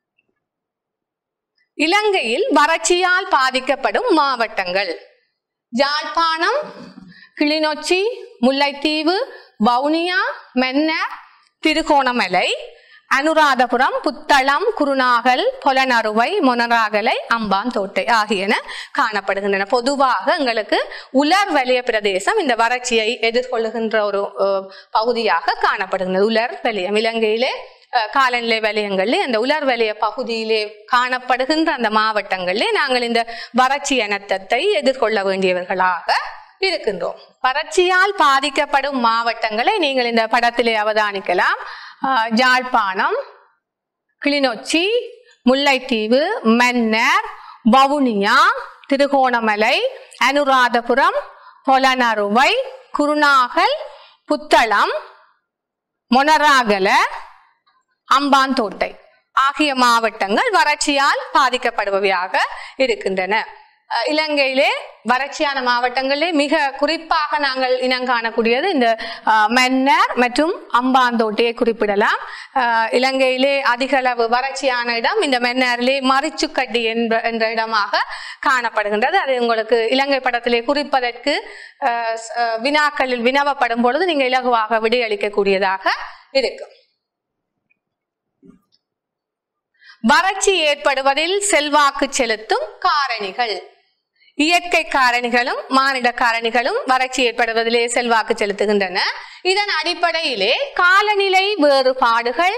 இலங்கையில் வறட்சியால் பாதிக்கப்படும் மாவட்டங்கள் யாழ்ப்பாணம் கிளிநொச்சி முல்லைத்தீவு வவுனியா மென்னர் திருகோணமலை அனுராதபுரம் புத்தளம் குருநாகல் பொலனறுவை மொனராகலை அம்பாந்தோட்டை ஆகியன காணப்படுகின்றன பொதுவாக எங்களுக்கு உலர் வலய பிரதேசம் இந்த வறட்சியை எதிர்கொள்ளுகின்ற ஒரு அஹ், பகுதியாக காணப்படுகின்றது உலர் வலயம் இலங்கையிலே அஹ், காலநிலை வலயங்களிலே அந்த உலர் வலய பகுதியிலே காணப்படுகின்ற அந்த மாவட்டங்களிலே நாங்கள் இந்த வறட்சி அனர்த்தத்தை எதிர்கொள்ள வேண்டியவர்களாக இருக்கின்றோம் வறட்சியால் பாதிக்கப்படும் மாவட்டங்களை நீங்கள் இந்த படத்திலே அவதானிக்கலாம் ஆஹ் யாழ்ப்பாணம் கிளிநொச்சி முல்லைத்தீவு மன்னர் வவுனியா திருகோணமலை அனுராதபுரம் பொலனறுவை குருநாகல் புத்தளம் மொனராகல அம்பாந்தோட்டை ஆகிய மாவட்டங்கள் வறட்சியால் பாதிக்கப்படுபவையாக இருக்கின்றன அஹ், இலங்கையிலே வறட்சியான மாவட்டங்களிலே மிக குறிப்பாக நாங்கள் இனம் காணக்கூடியது இந்த அஹ், மன்னார் மற்றும் அம்பாந்தோட்டையை குறிப்பிடலாம் அஹ், இலங்கையிலே அதிக அளவு வறட்சியான இடம் இந்த மன்னாரிலே மரிச்சுக்கட்டி என்ற என்ற இடமாக காணப்படுகின்றது அது உங்களுக்கு இலங்கை படத்திலே குறிப்பதற்கு அஹ், ஸ்- அஹ், வினாக்களில் வினவப்படும் பொழுது நீங்க இலகுவாக விடையளிக்கக்கூடியதாக இருக்கும் வறட்சி ஏற்படுவதில் செல்வாக்கு செலுத்தும் காரணிகள் இயற்கை காரணிகளும் மானிட காரணிகளும் வறட்சி ஏற்படுவதிலே செல்வாக்கு செலுத்துகின்றன இதன் அடிப்படையிலே காலநிலை வேறுபாடுகள்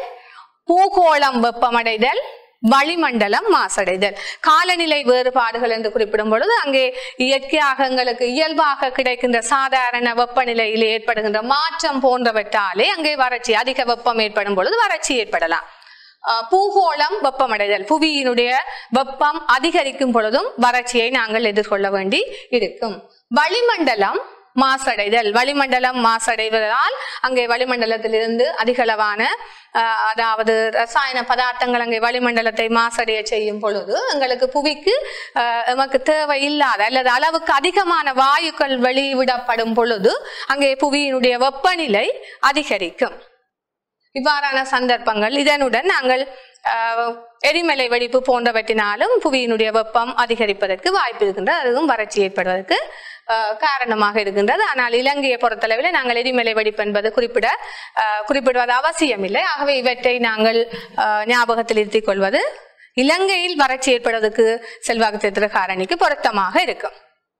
பூகோளம் வெப்பமடைதல் வளிமண்டலம் மாசடைதல் காலநிலை வேறுபாடுகள் என்று குறிப்பிடும் பொழுது அங்கே இயற்கையாக எங்களுக்கு இயல்பாக கிடைக்கின்ற சாதாரண வெப்பநிலையில் ஏற்படுகின்ற மாற்றம் போன்றவற்றாலே அங்கே வறட்சி அதிக வெப்பம் ஏற்படும் பொழுது வறட்சி ஏற்படலாம் அஹ் பூகோளம் வெப்பமடைதல் புவியினுடைய வெப்பம் அதிகரிக்கும் பொழுதும் வறட்சியை நாங்கள் எதிர்கொள்ள வேண்டி இருக்கும் வளிமண்டலம் மாசடைதல் வளிமண்டலம் மாசடைவதால் அங்கே வளிமண்டலத்திலிருந்து அதிகளவான அஹ், அதாவது ரசாயன பதார்த்தங்கள் அங்கே வளிமண்டலத்தை மாசடைய செய்யும் பொழுது எங்களுக்கு புவிக்கு அஹ், எமக்கு தேவை இல்லாத அல்லது அளவுக்கு அதிகமான வாயுக்கள் வெளிவிடப்படும் பொழுது அங்கே புவியினுடைய வெப்பநிலை அதிகரிக்கும் இவ்வாறான சந்தர்ப்பங்கள் இதனுடன் நாங்கள் ஆஹ், எரிமலை வெடிப்பு போன்றவற்றினாலும் புவியினுடைய வெப்பம் அதிகரிப்பதற்கு வாய்ப்பு இருக்கின்றது அதுவும் வறட்சி ஏற்படுவதற்கு ஆஹ், காரணமாக இருக்கின்றது ஆனால் இலங்கையை பொறுத்தளவில் நாங்கள் எரிமலை வெடிப்பு என்பது குறிப்பிட ஆஹ், குறிப்பிடுவது அவசியமில்லை ஆகவே இவற்றை நாங்கள் ஆஹ், ஞாபகத்தில் இருத்திக் கொள்வது இலங்கையில் வறட்சி ஏற்படுவதற்கு செல்வாக்கு செலுத்துகிற காரணிக்கு பொருத்தமாக இருக்கும்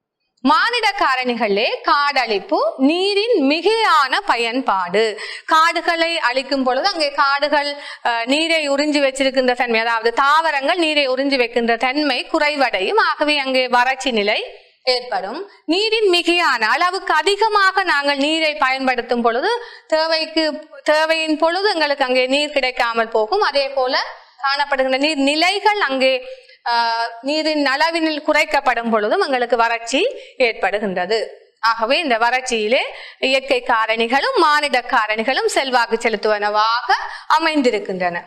மானிட காரணிகளே காடழிப்பு நீரின் மிகையான பயன்பாடு காடுகளை அழிக்கும் பொழுது அங்கே காடுகள் அஹ், நீரை உறிஞ்சி வச்சிருக்கின்ற தன்மை அதாவது தாவரங்கள் நீரை உறிஞ்சி வைக்கின்ற தன்மை குறைவடையும் ஆகவே அங்கே வறட்சி நிலை ஏற்படும் நீரின் மிகையான அளவுக்கு அதிகமாக நாங்கள் நீரை பயன்படுத்தும் பொழுது தேவைக்கு தேவையின் பொழுது எங்களுக்கு அங்கே நீர் கிடைக்காமல் போகும் அதே போல காணப்படுகின்ற நீர் நிலைகள் அங்கே ஆஹ், நீரின் அளவினில் குறைக்கப்படும் பொழுதும் எங்களுக்கு வறட்சி ஏற்படுகின்றது ஆகவே இந்த வறட்சியிலே இயற்கை காரணிகளும் மானிட காரணிகளும் செல்வாக்கு செலுத்துவனவாக அமைந்திருக்கின்றன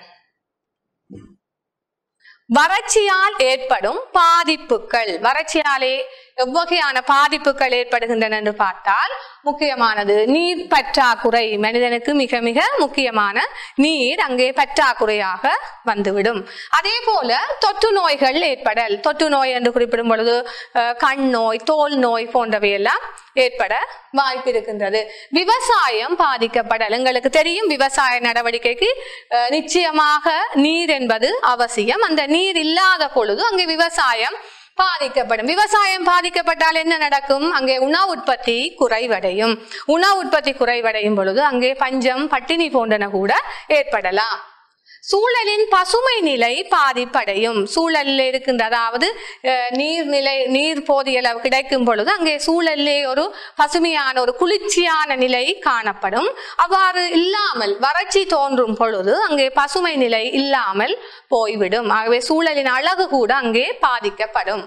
வறட்சியால் ஏற்படும் பாதிப்புகள் வறட்சியாலே எவ்வகையான பாதிப்புகள் ஏற்படுகின்றன என்று பார்த்தால் முக்கியமானது நீர் பற்றாக்குறை மனிதனுக்கு மிக மிக முக்கியமான நீர் அங்கே பற்றாக்குறையாக வந்துவிடும் அதே போல தொற்று நோய்கள் ஏற்படல் தொற்று நோய் என்று குறிப்பிடும் பொழுது அஹ், கண் நோய் தோல் நோய் போன்றவையெல்லாம் ஏற்பட வாய்ப்பு இருக்கின்றது விவசாயம் பாதிக்கப்படல் எங்களுக்கு தெரியும் விவசாய நடவடிக்கைக்கு அஹ், நிச்சயமாக நீர் என்பது அவசியம் அந்த நீர் இல்லாத பொழுது அங்கே விவசாயம் பாதிக்கப்படும் விவசாயம் பாதிக்கப்பட்டால் என்ன நடக்கும் அங்கே உணவு உற்பத்தி குறைவடையும் உணவு உற்பத்தி குறைவடையும் பொழுது அங்கே பஞ்சம் பட்டினி போன்றன கூட ஏற்படலாம் சூழலின் பசுமை நிலை பாதிப்படையும் சூழலில் இருக்கின்ற அதாவது அஹ், நீர்நிலை நீர் போதிய அளவு கிடைக்கும் பொழுது அங்கே சூழலிலே ஒரு பசுமையான ஒரு குளிர்ச்சியான நிலை காணப்படும் அவ்வாறு இல்லாமல் வறட்சி தோன்றும் பொழுது அங்கே பசுமை நிலை இல்லாமல் போய்விடும் ஆகவே சூழலின் அழகு கூட அங்கே பாதிக்கப்படும்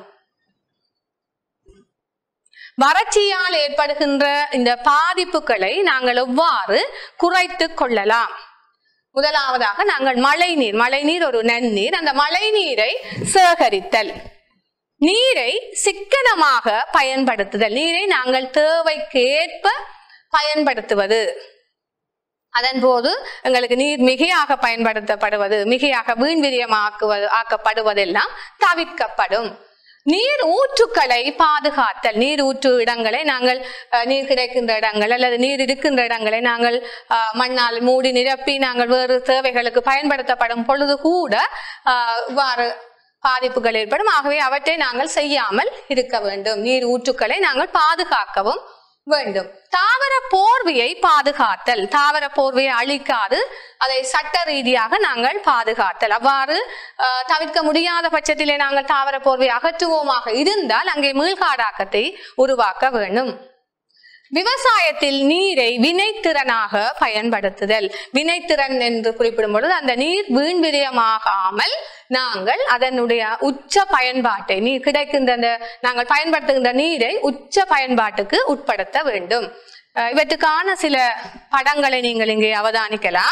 வறட்சியால் ஏற்படுகின்ற இந்த பாதிப்புகளை நாங்கள் எவ்வாறு குறைத்து கொள்ளலாம் முதலாவதாக நாங்கள் மழைநீர் மழைநீர் ஒரு நன்னீர் அந்த மழைநீரை சேகரித்தல் நீரை சிக்கனமாக பயன்படுத்துதல் நீரை நாங்கள் தேவைக்கேற்ப பயன்படுத்துவது அதன் போது எங்களுக்கு நீர் மிகையாக பயன்படுத்தப்படுவது மிகையாக வீண்விரியமாக்குவது ஆக்கப்படுவதெல்லாம் தவிர்க்கப்படும் நீர் ஊற்றுக்களை பாதுகாத்தல் நீர் ஊற்று இடங்களை நாங்கள் அஹ், நீர் கிடைக்கின்ற இடங்கள் அல்லது நீர் இருக்கின்ற இடங்களை நாங்கள் அஹ், மண்ணால் மூடி நிரப்பி நாங்கள் வேறு தேவைகளுக்கு பயன்படுத்தப்படும் பொழுது கூட அஹ், இவ்வாறு பாதிப்புகள் ஏற்படும் ஆகவே அவற்றை நாங்கள் செய்யாமல் இருக்க வேண்டும் நீர் ஊற்றுக்களை நாங்கள் பாதுகாக்கவும் வேண்டும் தாவர போர்வையை பாதுகாத்தல் தாவர போர்வையை அழிக்காது அதை சட்ட ரீதியாக நாங்கள் பாதுகாத்தல் அவ்வாறு அஹ், தவிர்க்க முடியாத பட்சத்திலே நாங்கள் தாவர போர்வை அகற்றுவோமாக இருந்தால் அங்கே மீள்காடாக்கத்தை உருவாக்க வேண்டும் விவசாயத்தில் நீரை வினைத்திறனாக பயன்படுத்துதல் வினைத்திறன் என்று குறிப்பிடும் பொழுது அந்த நீர் வீண்விரயமாகாமல் நாங்கள் அதனுடைய உச்ச பயன்பாட்டை நீர் கிடைக்கின்ற அந்த நாங்கள் பயன்படுத்துகின்ற நீரை உச்ச பயன்பாட்டுக்கு உட்படுத்த வேண்டும் அஹ் இவற்றுக்கான சில படங்களை நீங்கள் இங்கே அவதானிக்கலாம்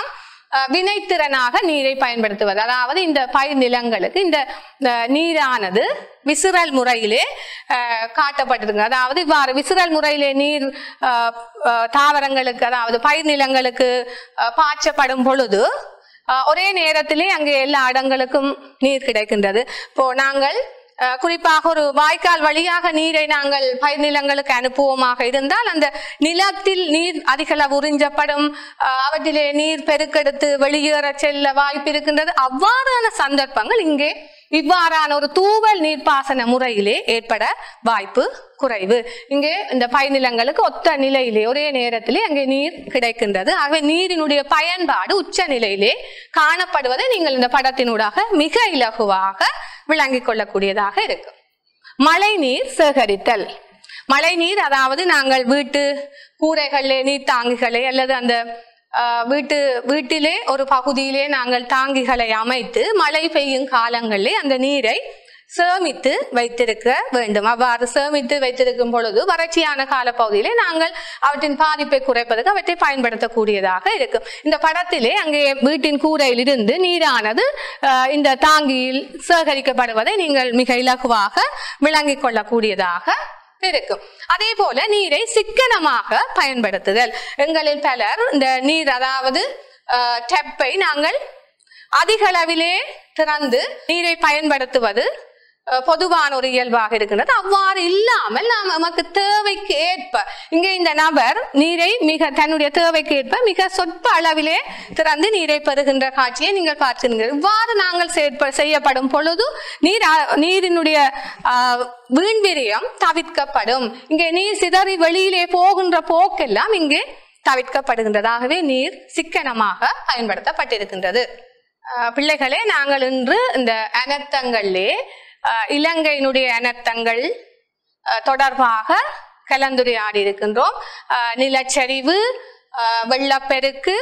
அஹ், வினைத்திறனாக நீரை பயன்படுத்துவது அதாவது இந்த பயிர் நிலங்களுக்கு இந்த அஹ், நீரானது விசிறல் முறையிலே அஹ், காட்டப்பட்டிருக்கு அதாவது இவ்வாறு விசிறல் முறையிலே நீர் அஹ், அஹ், தாவரங்களுக்கு அதாவது பயிர் நிலங்களுக்கு அஹ், பாய்ச்சப்படும் பொழுது அஹ், ஒரே நேரத்திலே அங்கே எல்லா இடங்களுக்கும் நீர் கிடைக்கின்றது இப்போ நாங்கள் அஹ், குறிப்பாக ஒரு வாய்க்கால் வழியாக நீரை நாங்கள் பயிர் நிலங்களுக்கு அனுப்புவோமாக இருந்தால் அந்த நிலத்தில் நீர் அதிகளவு உறிஞ்சப்படும் அஹ், அவற்றிலே நீர் பெருக்கெடுத்து வெளியேற செல்ல வாய்ப்பு இருக்கின்றது அவ்வாறான சந்தர்ப்பங்கள் இங்கே இவ்வாறான ஒரு தூவல் நீர்ப்பாசன முறையிலே ஏற்பட வாய்ப்பு குறைவு இங்கே இந்த பயிர்நிலங்களுக்கு ஒத்த நிலையிலே ஒரே நேரத்திலே அங்கே நீர் கிடைக்கின்றது ஆகவே நீரினுடைய பயன்பாடு உச்ச நிலையிலே காணப்படுவதை நீங்கள் இந்த படத்தினூடாக மிக இலகுவாக விளங்கிக் கொள்ளக்கூடியதாக இருக்கும் மழை நீர் சேகரித்தல் மழை நீர் அதாவது நாங்கள் வீட்டு கூரைகளிலே நீர் தாங்கிகளை அல்லது அந்த ஆஹ், வீட்டு வீட்டிலே ஒரு பகுதியிலே நாங்கள் தாங்கிகளை அமைத்து மழை பெய்யும் காலங்களிலே அந்த நீரை சேமித்து வைத்திருக்க வேண்டும் அவ்வாறு சேமித்து வைத்திருக்கும் பொழுது வறட்சியான காலப்பகுதியிலே நாங்கள் அவற்றின் பாதிப்பை குறைப்பதற்கு அவற்றை பயன்படுத்தக்கூடியதாக இருக்கும் இந்த படத்திலே அங்கே வீட்டின் கூரையில் இருந்து நீரானது ஆஹ், இந்த தாங்கியில் சேகரிக்கப்படுவதை நீங்கள் மிக இலகுவாக விளங்கிக் கொள்ளக்கூடியதாக இருக்கும் அதே போல நீரை சிக்கனமாக பயன்படுத்துதல் எங்களில் பலர் இந்த நீர் அதாவது ஆஹ், டெப்பை நாங்கள் அதிக அளவிலே திறந்து நீரை பயன்படுத்துவது அஹ், பொதுவான ஒரு இயல்பாக இருக்கின்றது அவ்வாறு இல்லாமல் நாம் நமக்கு தேவைக்கு ஏற்ப இங்கே இந்த நபர் நீரை மிக தன்னுடைய தேவைக்கு ஏற்ப மிக சொற்ப அளவிலே திறந்து நீரை பெறுகின்ற காட்சியை நீங்கள் பார்க்கிறீர்கள் இவ்வாறு நாங்கள் செயற்ப செய்யப்படும் பொழுது நீர் அ- நீரினுடைய ஆஹ், வீண்விரயம் தவிர்க்கப்படும் இங்கே நீர் சிதறி வெளியிலே போகின்ற போக்கெல்லாம் இங்கே தவிர்க்கப்படுகின்றதாகவே நீர் சிக்கனமாக பயன்படுத்தப்பட்டிருக்கின்றது அஹ் பிள்ளைகளே நாங்கள் இன்று இந்த அனர்த்தங்களிலே அஹ் இலங்கையினுடைய அனர்த்தங்கள் அஹ் தொடர்பாக கலந்துரையாடி இருக்கின்றோம் அஹ் நிலச்சரிவு அஹ் வெள்ளப்பெருக்கு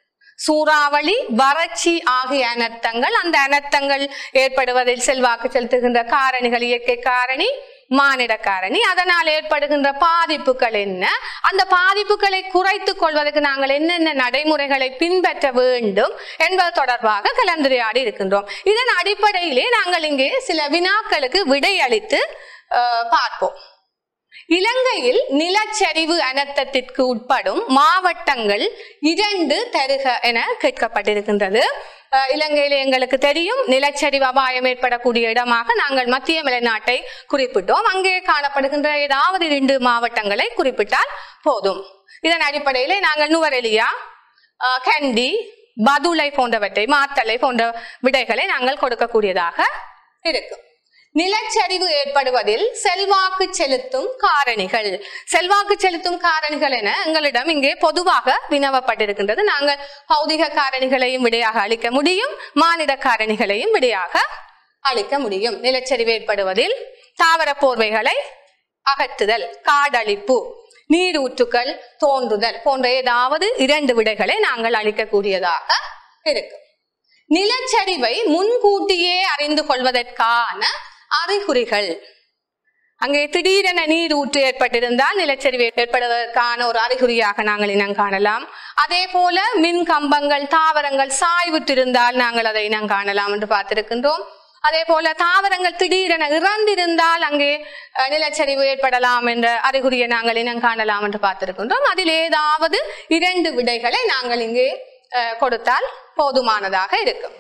சூறாவளி வறட்சி ஆகிய அனர்த்தங்கள் அந்த அனர்த்தங்கள் ஏற்படுவதில் செல்வாக்கு செலுத்துகின்ற காரணிகள் இயற்கை காரணி மானிட காரணி அதனால் ஏற்படுகின்ற பாதிப்புகள் என்ன அந்த பாதிப்புகளை குறைத்துக் கொள்வதற்கு நாங்கள் என்னென்ன நடைமுறைகளை பின்பற்ற வேண்டும் என்பது தொடர்பாக கலந்துரையாடி இருக்கின்றோம் இதன் அடிப்படையிலே நாங்கள் இங்கே சில வினாக்களுக்கு விடையளித்து அஹ், பார்ப்போம் இலங்கையில் நிலச்சரிவு அனர்த்தத்திற்கு உட்படும் மாவட்டங்கள் இரண்டு தருக என கேட்கப்பட்டிருக்கின்றது அஹ் இலங்கையில எங்களுக்கு தெரியும் நிலச்சரிவு அபாயம் ஏற்படக்கூடிய இடமாக நாங்கள் மத்திய மலைநாட்டை குறிப்பிட்டோம் அங்கே காணப்படுகின்ற ஏதாவது இரண்டு மாவட்டங்களை குறிப்பிட்டால் போதும் இதன் அடிப்படையிலே நாங்கள் நுவரெலியா அஹ் கண்டி பதுளை போன்றவற்றை மாத்தலை போன்ற விடைகளை நாங்கள் கொடுக்கக்கூடியதாக இருக்கும் நிலச்சரிவு ஏற்படுவதில் செல்வாக்கு செலுத்தும் காரணிகள் செல்வாக்கு செலுத்தும் காரணிகள் என எங்களிடம் இங்கே பொதுவாக வினவப்பட்டிருக்கின்றது நாங்கள் பௌதிக காரணிகளையும் விடையாக அளிக்க முடியும் மானிட காரணிகளையும் விடையாக அளிக்க முடியும் நிலச்சரிவு ஏற்படுவதில் தாவர போர்வைகளை அகற்றுதல் காடழிப்பு நீரூற்றுக்கள் தோன்றுதல் போன்ற ஏதாவது இரண்டு விடைகளை நாங்கள் அளிக்கக்கூடியதாக இருக்கும் நிலச்சரிவை முன்கூட்டியே அறிந்து கொள்வதற்கான அறிகுறிகள் அங்கே திடீரென நீர் ஊற்று ஏற்பட்டிருந்தால் நிலச்சரிவு ஏற்படுவதற்கான ஒரு அறிகுறியாக நாங்கள் இனம் காணலாம் அதே போல மின் கம்பங்கள் தாவரங்கள் சாய்வுற்றிருந்தால் நாங்கள் அதை இனம் காணலாம் என்று பார்த்திருக்கின்றோம் அதே போல தாவரங்கள் திடீரென இறந்திருந்தால் அங்கே அஹ், நிலச்சரிவு ஏற்படலாம் என்ற அறிகுறியை நாங்கள் இனம் காணலாம் என்று பார்த்திருக்கின்றோம் அதில் ஏதாவது இரண்டு விடைகளை நாங்கள் இங்கே அஹ், கொடுத்தால் போதுமானதாக இருக்கும்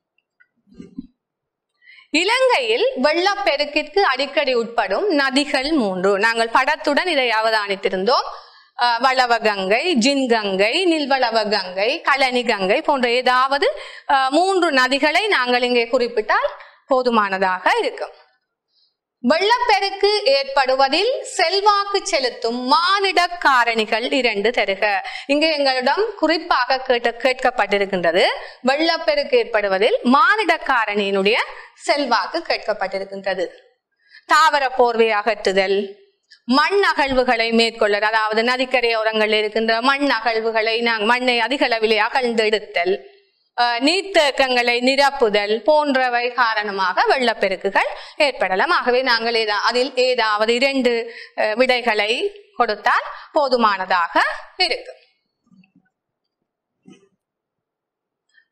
இலங்கையில் வெள்ளப்பெருக்கிற்கு அடிக்கடி உட்படும் நதிகள் மூன்று நாங்கள் படத்துடன் இதை அவதானித்திருந்தோம் அஹ், வளவகங்கை ஜின்கங்கை நில்வளவ கங்கை கழனி கங்கை போன்ற ஏதாவது அஹ், மூன்று நதிகளை நாங்கள் இங்கே குறிப்பிட்டால் போதுமானதாக இருக்கும் வெள்ளப்பெருக்கு ஏற்படுவதில் செல்வாக்கு செலுத்தும் மானிட காரணிகள் இரண்டு தருக இங்கு எங்களிடம் குறிப்பாக கேட்ட கேட்கப்பட்டிருக்கின்றது வெள்ளப்பெருக்கு ஏற்படுவதில் மானிட காரணியினுடைய செல்வாக்கு கேட்கப்பட்டிருக்கின்றது தாவர போர்வை அகற்றுதல் மண் அகழ்வுகளை மேற்கொள்ளல் அதாவது நதிக்கரையோரங்களில் இருக்கின்ற மண் அகழ்வுகளை நாங்கள் மண்ணை அதிக அளவிலே அகழ்ந்தெடுத்தல் அஹ், நீர்த்தேக்கங்களை நிரப்புதல் போன்றவை காரணமாக வெள்ளப்பெருக்குகள் ஏற்படலாம் ஆகவே நாங்கள் ஏதா அதில் ஏதாவது இரண்டு அஹ், விடைகளை கொடுத்தால் போதுமானதாக இருக்கும்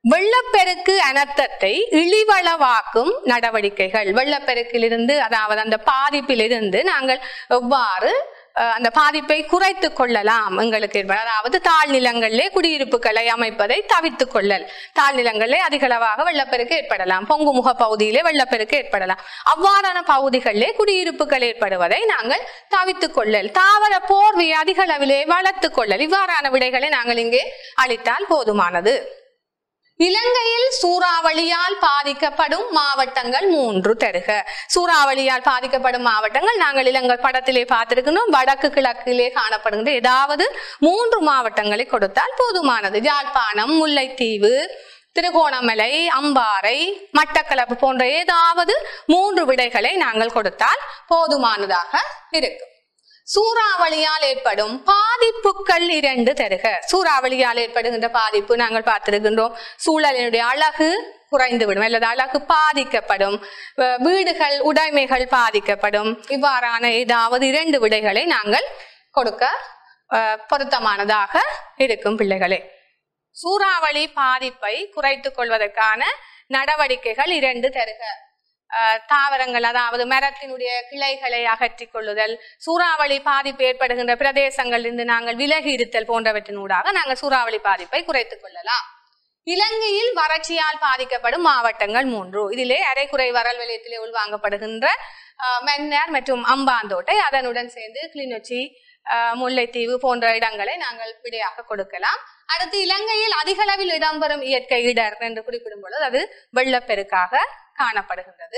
வெள்ளப்பெருக்கு அனர்த்தத்தை இழிவளவாக்கும் நடவடிக்கைகள் வெள்ளப்பெருக்கிலிருந்து அதாவது அந்த பாதிப்பிலிருந்து நாங்கள் எவ்வாறு அஹ், அந்த பாதிப்பை குறைத்து கொள்ளலாம் எங்களுக்கு ஏற்ப- அதாவது தாழ்நிலங்களிலே குடியிருப்புகளை அமைப்பதை தவிர்த்து கொள்ளல் தாழ்நிலங்களிலே அதிகளவாக வெள்ளப்பெருக்கு ஏற்படலாம் பொங்குமுக பகுதியிலே வெள்ளப்பெருக்கு ஏற்படலாம் அவ்வாறான பகுதிகளிலே குடியிருப்புகள் ஏற்படுவதை நாங்கள் தவிர்த்துக் கொள்ளல் தாவர போர்வை அதிக அளவிலே வளர்த்துக் கொள்ளல் இவ்வாறான விடைகளை நாங்கள் இங்கே அளித்தால் போதுமானது இலங்கையில் சூறாவளியால் பாதிக்கப்படும் மாவட்டங்கள் மூன்று தருக சூறாவளியால் பாதிக்கப்படும் மாவட்டங்கள் நாங்கள் இலங்கை படத்திலே பார்த்திருக்கணும் வடக்கு கிழக்கிலே காணப்படுகின்ற ஏதாவது மூன்று மாவட்டங்களை கொடுத்தால் போதுமானது யாழ்ப்பாணம் முல்லைத்தீவு திருகோணமலை அம்பாறை மட்டக்களப்பு போன்ற ஏதாவது மூன்று விடைகளை நாங்கள் கொடுத்தால் போதுமானதாக இருக்கும் சூறாவளியால் ஏற்படும் பாதிப்புகள் இரண்டு தருக சூறாவளியால் ஏற்படுகின்ற பாதிப்பு நாங்கள் பார்த்திருக்கின்றோம் சூழலினுடைய அழகு குறைந்துவிடும் அல்லது அழகு பாதிக்கப்படும் அஹ் வீடுகள் உடைமைகள் பாதிக்கப்படும் இவ்வாறான ஏதாவது இரண்டு விடைகளை நாங்கள் கொடுக்க அஹ், பொருத்தமானதாக இருக்கும் பிள்ளைகளே சூறாவளி பாதிப்பை குறைத்துக் கொள்வதற்கான நடவடிக்கைகள் இரண்டு தருக அஹ், தாவரங்கள் அதாவது மரத்தினுடைய கிளைகளை அகற்றிக் கொள்ளுதல் சூறாவளி பாதிப்பு ஏற்படுகின்ற பிரதேசங்களிலிருந்து நாங்கள் விலகி இருத்தல் போன்றவற்றினூடாக நாங்கள் சூறாவளி பாதிப்பை குறைத்துக் கொள்ளலாம் இலங்கையில் வறட்சியால் பாதிக்கப்படும் மாவட்டங்கள் மூன்று இதிலே அரைக்குறை வரல் வலயத்திலே உள்வாங்கப்படுகின்ற அஹ், மன்னார் மற்றும் அம்பாந்தோட்டை அதனுடன் சேர்ந்து கிளிநொச்சி அஹ், முல்லைத்தீவு போன்ற இடங்களை நாங்கள் விடையாக கொடுக்கலாம் அடுத்து இலங்கையில் அதிகளவில் இடம்பெறும் இயற்கை இடர் என்று குறிப்பிடும் பொழுது அது வெள்ளப்பெருக்காக காணப்படுகின்றது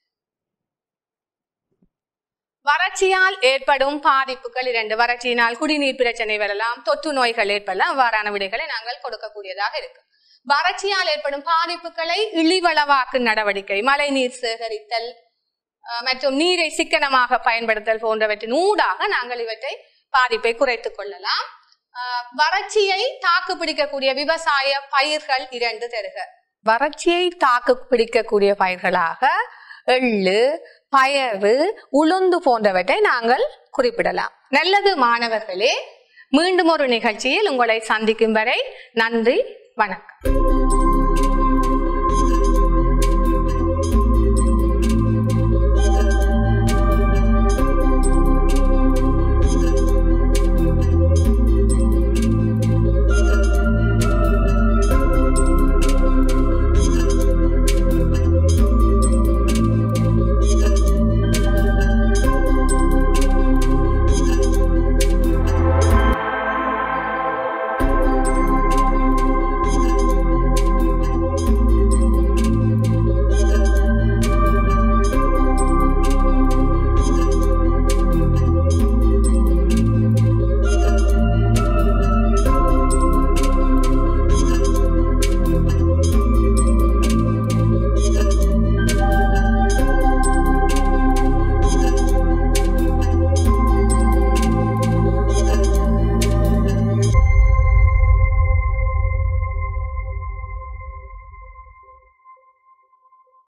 வறட்சியால் ஏற்படும் பாதிப்புகள் இரண்டு வறட்சியினால் குடிநீர் பிரச்சனை வரலாம் தொற்று நோய்கள் ஏற்படலாம் அவ்வாறான விடைகளை நாங்கள் கொடுக்கக்கூடியதாக இருக்கு வறட்சியால் ஏற்படும் பாதிப்புகளை இழிவளவாக்கும் நடவடிக்கை மழைநீர் சேகரித்தல் அஹ், மற்றும் நீரை சிக்கனமாக பயன்படுத்தல் போன்றவற்றின் ஊடாக நாங்கள் இவற்றை பாதிப்பை குறைத்துக் கொள்ளலாம் அஹ், வறட்சியை தாக்கு பிடிக்கக்கூடிய விவசாய பயிர்கள் இரண்டு தருக வறட்சியை தாக்கு பிடிக்கக்கூடிய பயிர்களாக எள்ளு பயறு உளுந்து போன்றவற்றை நாங்கள் குறிப்பிடலாம் நல்லது மாணவர்களே மீண்டும் ஒரு நிகழ்ச்சியில் உங்களை சந்திக்கும் வரை நன்றி வணக்கம்